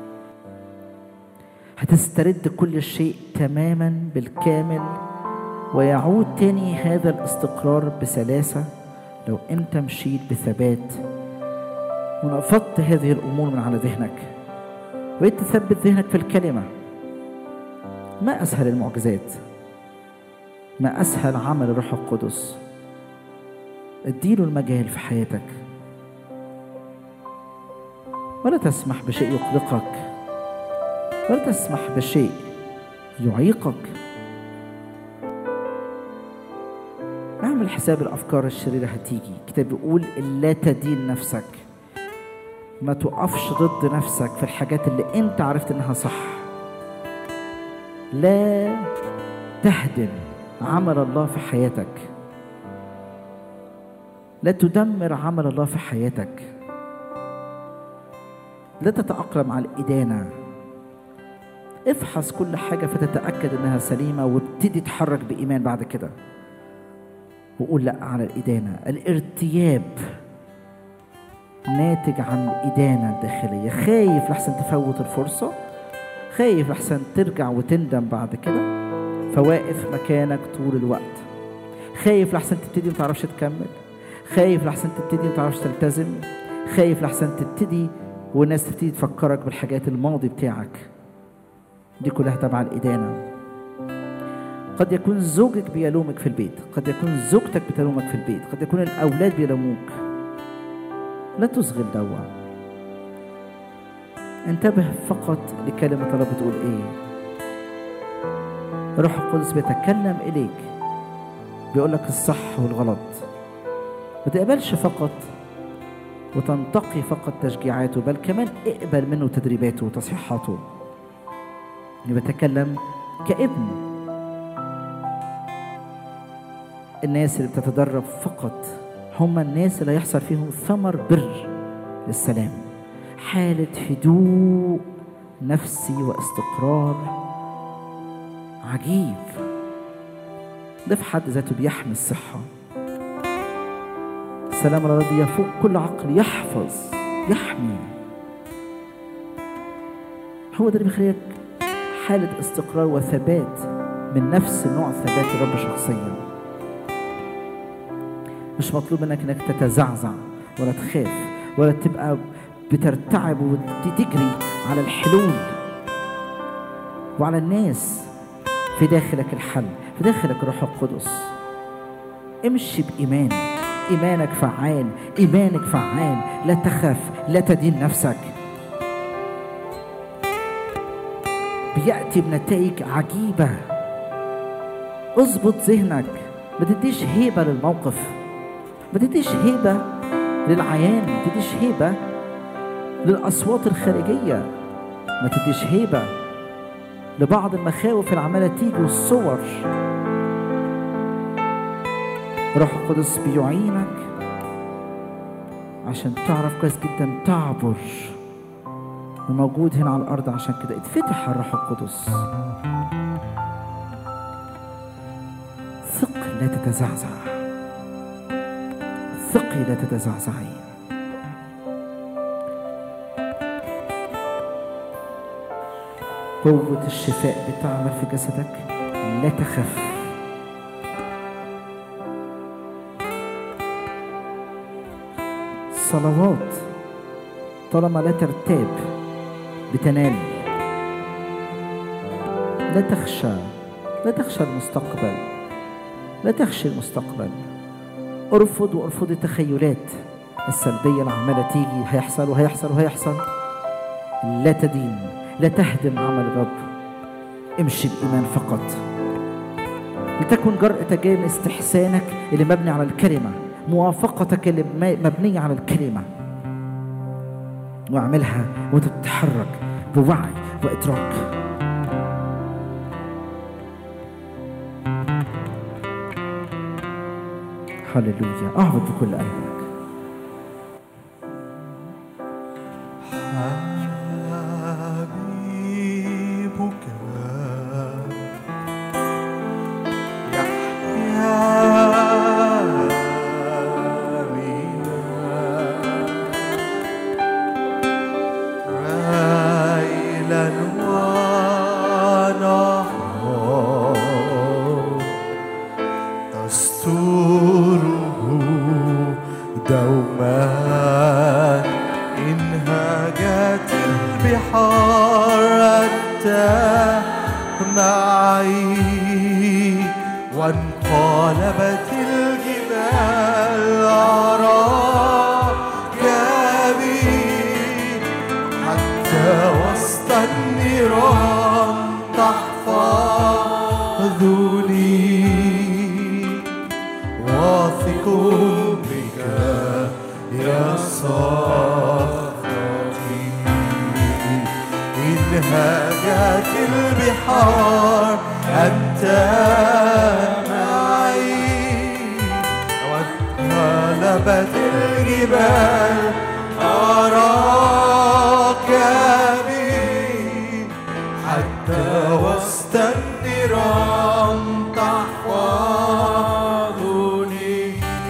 [SPEAKER 2] هتسترد كل شيء تماما بالكامل ويعود تاني هذا الاستقرار بسلاسة لو أنت مشيت بثبات ونفضت هذه الأمور من على ذهنك وبقيت تثبت ذهنك في الكلمة ما أسهل المعجزات ما أسهل عمل الروح القدس اديله المجال في حياتك ولا تسمح بشيء يقلقك ولا تسمح بشيء يعيقك اعمل حساب الافكار الشريره هتيجي الكتاب بيقول لا تدين نفسك ما تقفش ضد نفسك في الحاجات اللي انت عرفت انها صح لا تهدم عمل الله في حياتك لا تدمر عمل الله في حياتك لا تتأقلم على الإدانة افحص كل حاجة فتتأكد إنها سليمة وابتدي تحرك بإيمان بعد كده وقول لا على الإدانة الارتياب ناتج عن الإدانة الداخلية خايف لحسن تفوت الفرصة خايف لحسن ترجع وتندم بعد كده فواقف مكانك طول الوقت خايف لحسن تبتدي متعرفش تكمل خايف لحسن تبتدي متعرفش تلتزم خايف لحسن تبتدي والناس تبتدي تفكرك بالحاجات الماضي بتاعك دي كلها تبع الإدانة قد يكون زوجك بيلومك في البيت قد يكون زوجتك بتلومك في البيت قد يكون الأولاد بيلوموك لا تصغي دوا انتبه فقط لكلمة الله بتقول ايه الروح القدس بيتكلم إليك بيقول لك الصح والغلط ما تقبلش فقط وتنتقي فقط تشجيعاته بل كمان اقبل منه تدريباته وتصحيحاته اللي بتكلم كابن الناس اللي بتتدرب فقط هم الناس اللي هيحصل فيهم ثمر بر للسلام حالة هدوء نفسي واستقرار عجيب ده في حد ذاته بيحمي الصحة السلام الذي يفوق كل عقل يحفظ يحمي هو ده اللي بيخليك حالة استقرار وثبات من نفس نوع ثبات الرب شخصيا مش مطلوب منك انك تتزعزع ولا تخاف ولا تبقى بترتعب وتجري على الحلول وعلى الناس في داخلك الحل في داخلك الروح القدس امشي بإيمان إيمانك فعال إيمانك فعال لا تخف لا تدين نفسك بيأتي بنتائج عجيبة اظبط ذهنك ما تديش هيبة للموقف ما تديش هيبة للعيان ما تديش هيبة للأصوات الخارجية ما تديش هيبة لبعض المخاوف اللي عمالة تيجي والصور روح القدس بيعينك عشان تعرف كويس جدا تعبر وموجود هنا على الأرض عشان كده اتفتح الروح القدس ثق لا تتزعزع ثقي لا تتزعزعي قوة الشفاء بتعمل في جسدك لا تخف صلوات طالما لا ترتاب بتنال لا تخشى لا تخشى المستقبل لا تخشى المستقبل ارفض وارفض التخيلات السلبية اللي عمالة تيجي هيحصل وهيحصل وهيحصل لا تدين لا تهدم عمل الرب امشي بإيمان فقط لتكن جرأة تجاه استحسانك اللي مبني على الكلمة موافقتك اللي م- مبنية على الكلمة واعملها وانت بتتحرك بوعي وإدراك هللويا اعبد بكل قلبك
[SPEAKER 4] حبيبك يحيا ليلا ونهار تستره دوما إن هاجت البحار أنت معي وانقلبت الجبال أراك بي حتى وسط النيران تحفظني واثق بك يا صخرتي إن هاجت البحار أنت معي وانقلبت الجبال أراك بي حتى وسط النيران تحفظني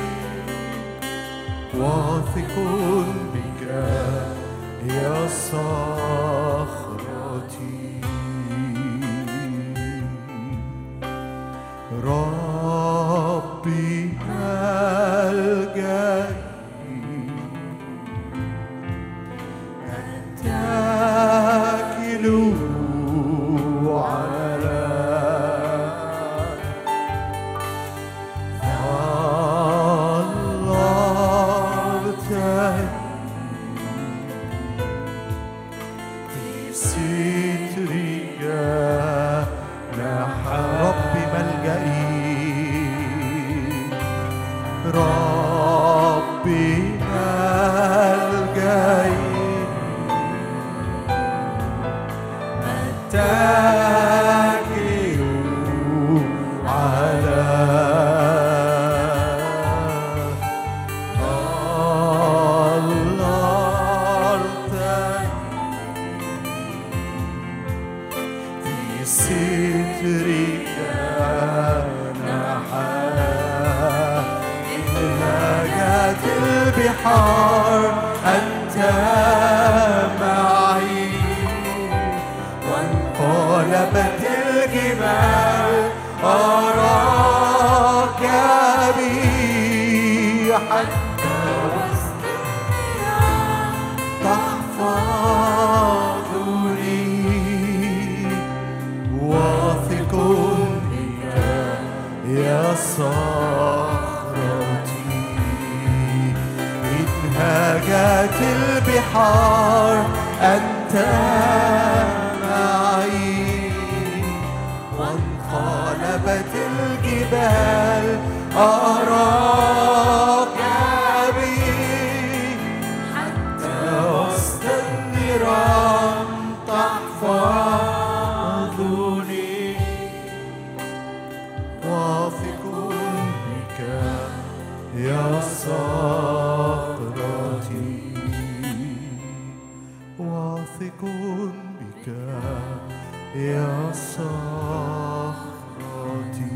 [SPEAKER 4] واثق بك يا صخرتي ربي ملجئي أتكل على الله في سترك نح ربي ملجئي ربي ملجئي أتكل على الأرض في سترك نحا إن هاجت البحار أنت معي وانقلبت الجبال أراك بي حتى تحفظني واثق بك يا صخرتي إن هاجت البحار أنت معي وانقلبت الجبال أراك بي حتى وسط النيران تحفظني واثق بك يا صخرتي واثق بك يا صخرتي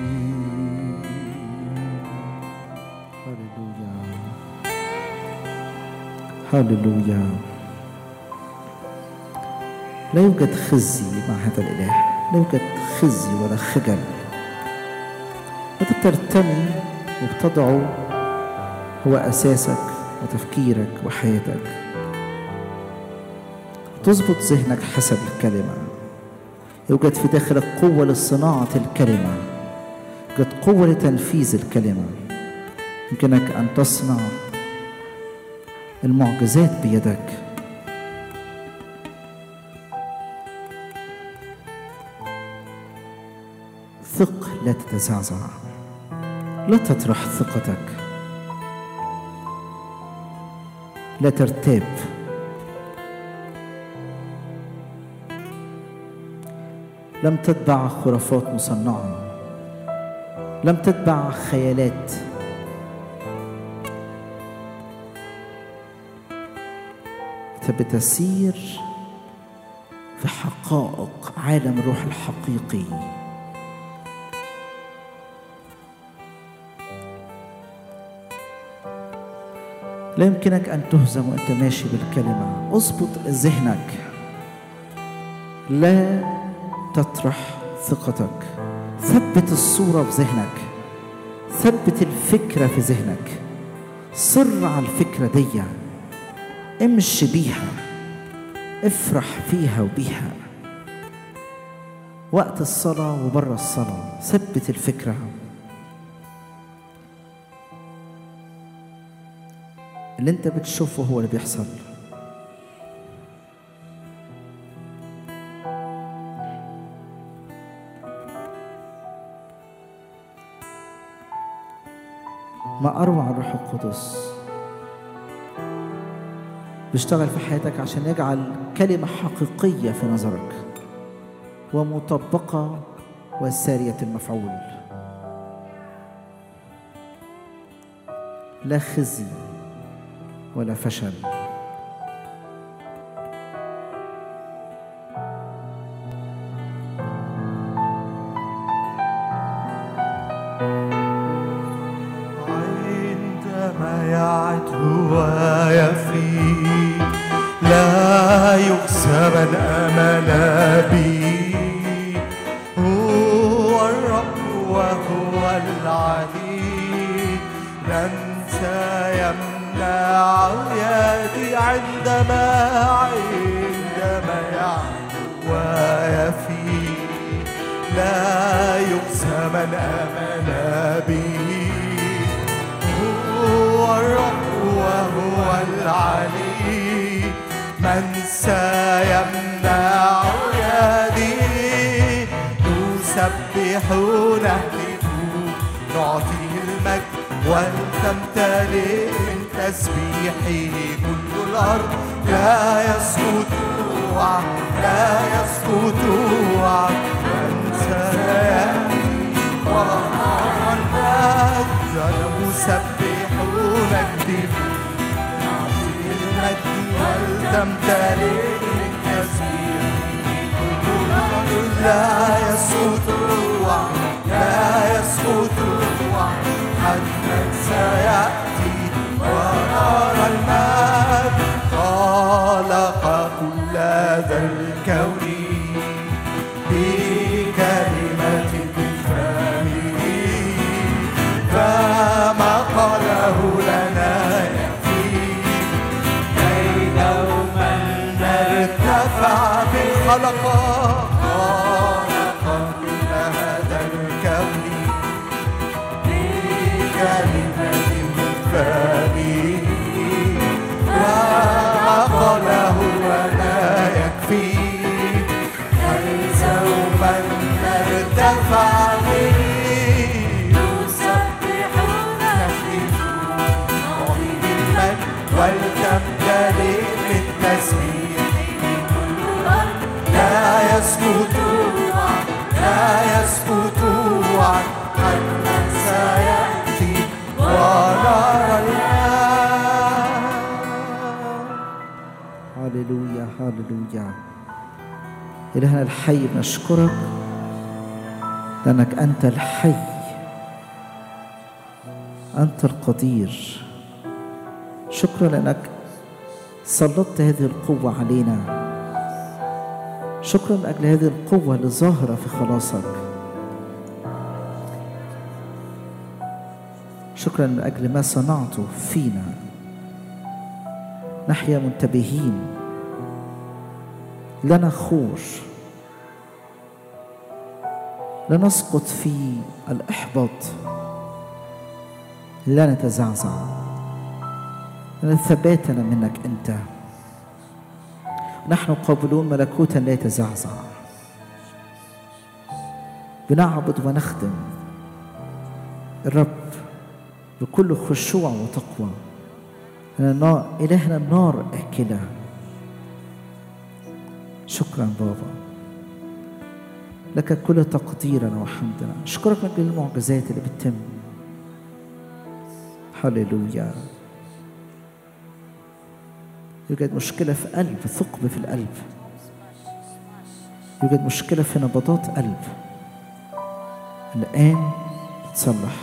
[SPEAKER 2] هللويا هللويا لا يوجد خزي مع هذا الإله لا يوجد خزي ولا خجل أنت بترتمي وبتضعه هو أساسك وتفكيرك وحياتك تظبط ذهنك حسب الكلمة يوجد في داخلك قوة لصناعة الكلمة يوجد قوة لتنفيذ الكلمة يمكنك أن تصنع المعجزات بيدك ثق لا تتزعزع لا تطرح ثقتك لا ترتاب لم تتبع خرافات مصنعه لم تتبع خيالات انت بتسير في حقائق عالم الروح الحقيقي لا يمكنك ان تهزم وانت ماشي بالكلمه اظبط ذهنك لا تطرح ثقتك ثبت الصوره في ذهنك ثبت الفكره في ذهنك صر على الفكره دي امشي بيها افرح فيها وبيها وقت الصلاة وبره الصلاة ثبت الفكرة اللي انت بتشوفه هو اللي بيحصل ما أروع الروح القدس بيشتغل في حياتك عشان يجعل كلمة حقيقية في نظرك ومطبقة وسارية المفعول لا خزي ولا فشل
[SPEAKER 4] عندما يعد هو يفي لا يخزى من آمن بي هو الرب وهو العلي لن يمنع يدي عندما عندما يعد ويفي لا يخزى من آمن به هو الرب وهو العلي من سيمنع يدي نسبح نهتف نعطيه المجد ولتمتلئ من تسبيحه كل الأرض لا يسقط وعد لا يسقط وعد من سيأتي وراء المجد نسبح نهتف نعطيه المجد ولتمتلئ من تسبيحه كل الأرض لا يسقط وعد لا يسقط وعد حتى سيأتي ونرى المجد خلق كل ذا الكون بكلمة من فمه فما قاله لنا يكفي كي دوما نرتفع بالخلق خلق كل هذا الكون بكلمة من فمه وما قاله ولا يكفي هل دوما نرتفع به ولتمتلئ بالتسبيح لا يسقط لا يسقط حتى سيأتي ونرى الآن
[SPEAKER 2] هللويا هللويا إلهنا الحي نشكرك لأنك أنت الحي أنت القدير شكرا لأنك سلطت هذه القوة علينا شكرا من أجل هذه القوة اللي ظاهرة في خلاصك شكرا من أجل ما صنعته فينا نحيا منتبهين لا نخور لا نسقط في الإحباط لا نتزعزع لأن ثباتنا منك أنت نحن قابلون ملكوتا لا يتزعزع بنعبد ونخدم الرب بكل خشوع وتقوى لأن النار إلهنا النار آكلة شكرا بابا لك كل تقديرنا وحمدنا أشكرك من أجل المعجزات اللي بتتم هللويا يوجد مشكلة في قلب ثقب في القلب يوجد مشكلة في نبضات قلب الآن تتصلح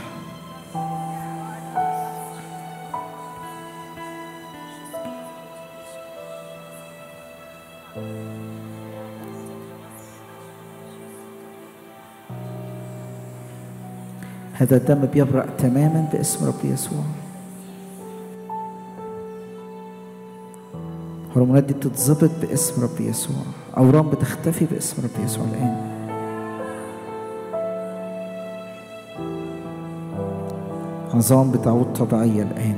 [SPEAKER 2] هذا الدم بيبرأ تماما باسم رب يسوع هرمونات دي بتتظبط باسم رب يسوع أورام بتختفي باسم رب يسوع الآن عظام بتعود طبيعية الآن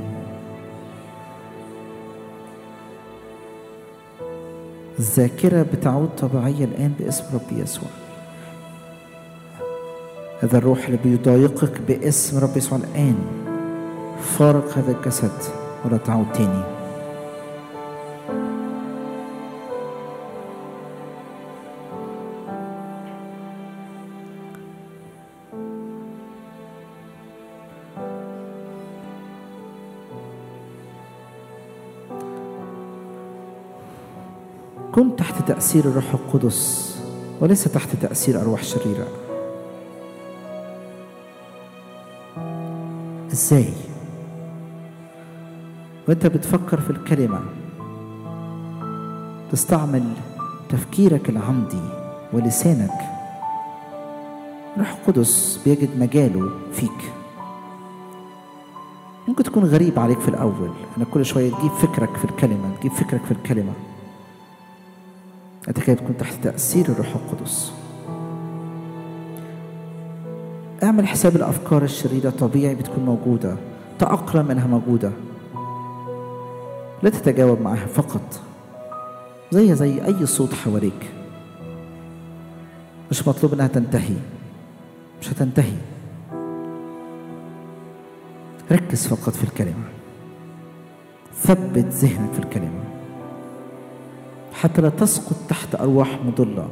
[SPEAKER 2] الذاكرة بتعود طبيعية الآن باسم رب يسوع هذا الروح اللي بيضايقك باسم رب يسوع الآن فارق هذا الجسد ولا تعود تاني كن تحت تأثير الروح القدس وليس تحت تأثير أرواح شريرة ازاي وانت بتفكر في الكلمة تستعمل تفكيرك العمدي ولسانك روح القدس بيجد مجاله فيك ممكن تكون غريب عليك في الأول أنا كل شوية تجيب فكرك في الكلمة تجيب فكرك في الكلمة أنت كده بتكون تحت تأثير الروح القدس اعمل حساب الافكار الشريره طبيعي بتكون موجوده تاقلم انها موجوده لا تتجاوب معها فقط زي زي اي صوت حواليك مش مطلوب انها تنتهي مش هتنتهي ركز فقط في الكلمه ثبت ذهنك في الكلمه حتى لا تسقط تحت ارواح مضله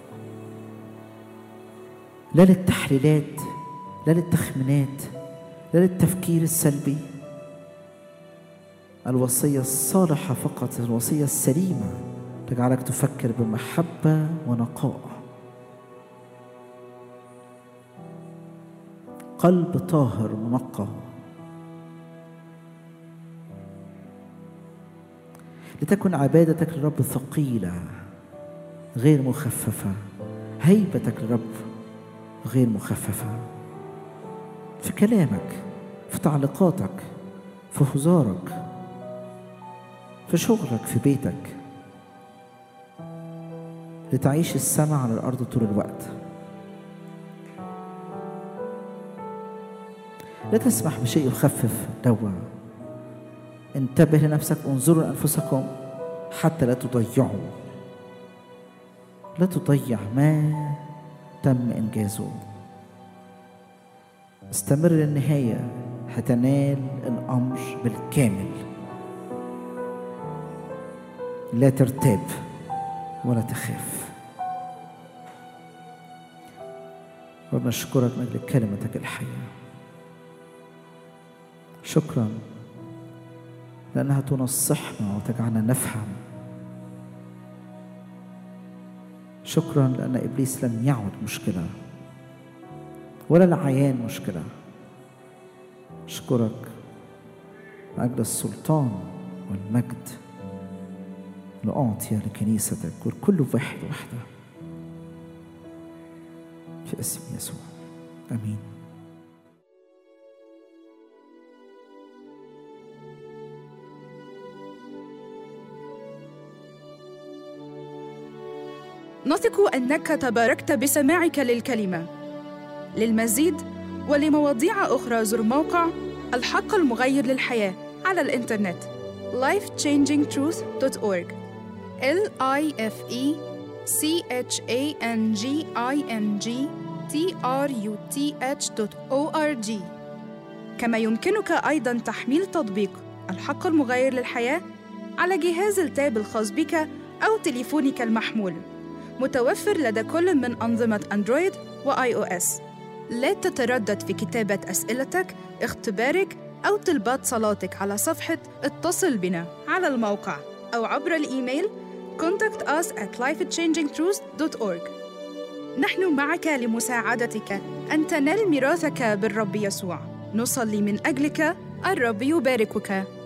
[SPEAKER 2] لا للتحليلات لا للتخمينات لا للتفكير السلبي الوصية الصالحة فقط الوصية السليمة تجعلك تفكر بمحبة ونقاء قلب طاهر منقى لتكن عبادتك للرب ثقيلة غير مخففة هيبتك للرب غير مخففة في كلامك في تعليقاتك في هزارك في شغلك في بيتك لتعيش السماء على الأرض طول الوقت لا تسمح بشيء يخفف دوا انتبه لنفسك انظروا لأنفسكم حتى لا تضيعوا لا تضيع ما تم إنجازه استمر للنهاية هتنال الأمر بالكامل لا ترتاب ولا تخاف ونشكرك من أجل كلمتك الحية شكرا لأنها تنصحنا وتجعلنا نفهم شكرا لأن إبليس لم يعد مشكلة ولا العيان مشكلة أشكرك من أجل السلطان والمجد اللي أعطي لكنيستك ولكل واحد وحده باسم يسوع امين
[SPEAKER 1] نثق انك تباركت بسماعك للكلمه للمزيد ولمواضيع اخرى زر موقع الحق المغير للحياه على الانترنت lifechangingtruth.org l i f e c h a n g i n g t r u t h.org كما يمكنك ايضا تحميل تطبيق الحق المغير للحياه على جهاز التاب الخاص بك او تليفونك المحمول متوفر لدى كل من أنظمة أندرويد وآي أو إس. لا تتردد في كتابة أسئلتك، اختبارك أو طلبات صلاتك على صفحة اتصل بنا على الموقع أو عبر الإيميل contact us at lifechangingtruth.org نحن معك لمساعدتك أن تنال ميراثك بالرب يسوع نصلي من أجلك الرب يباركك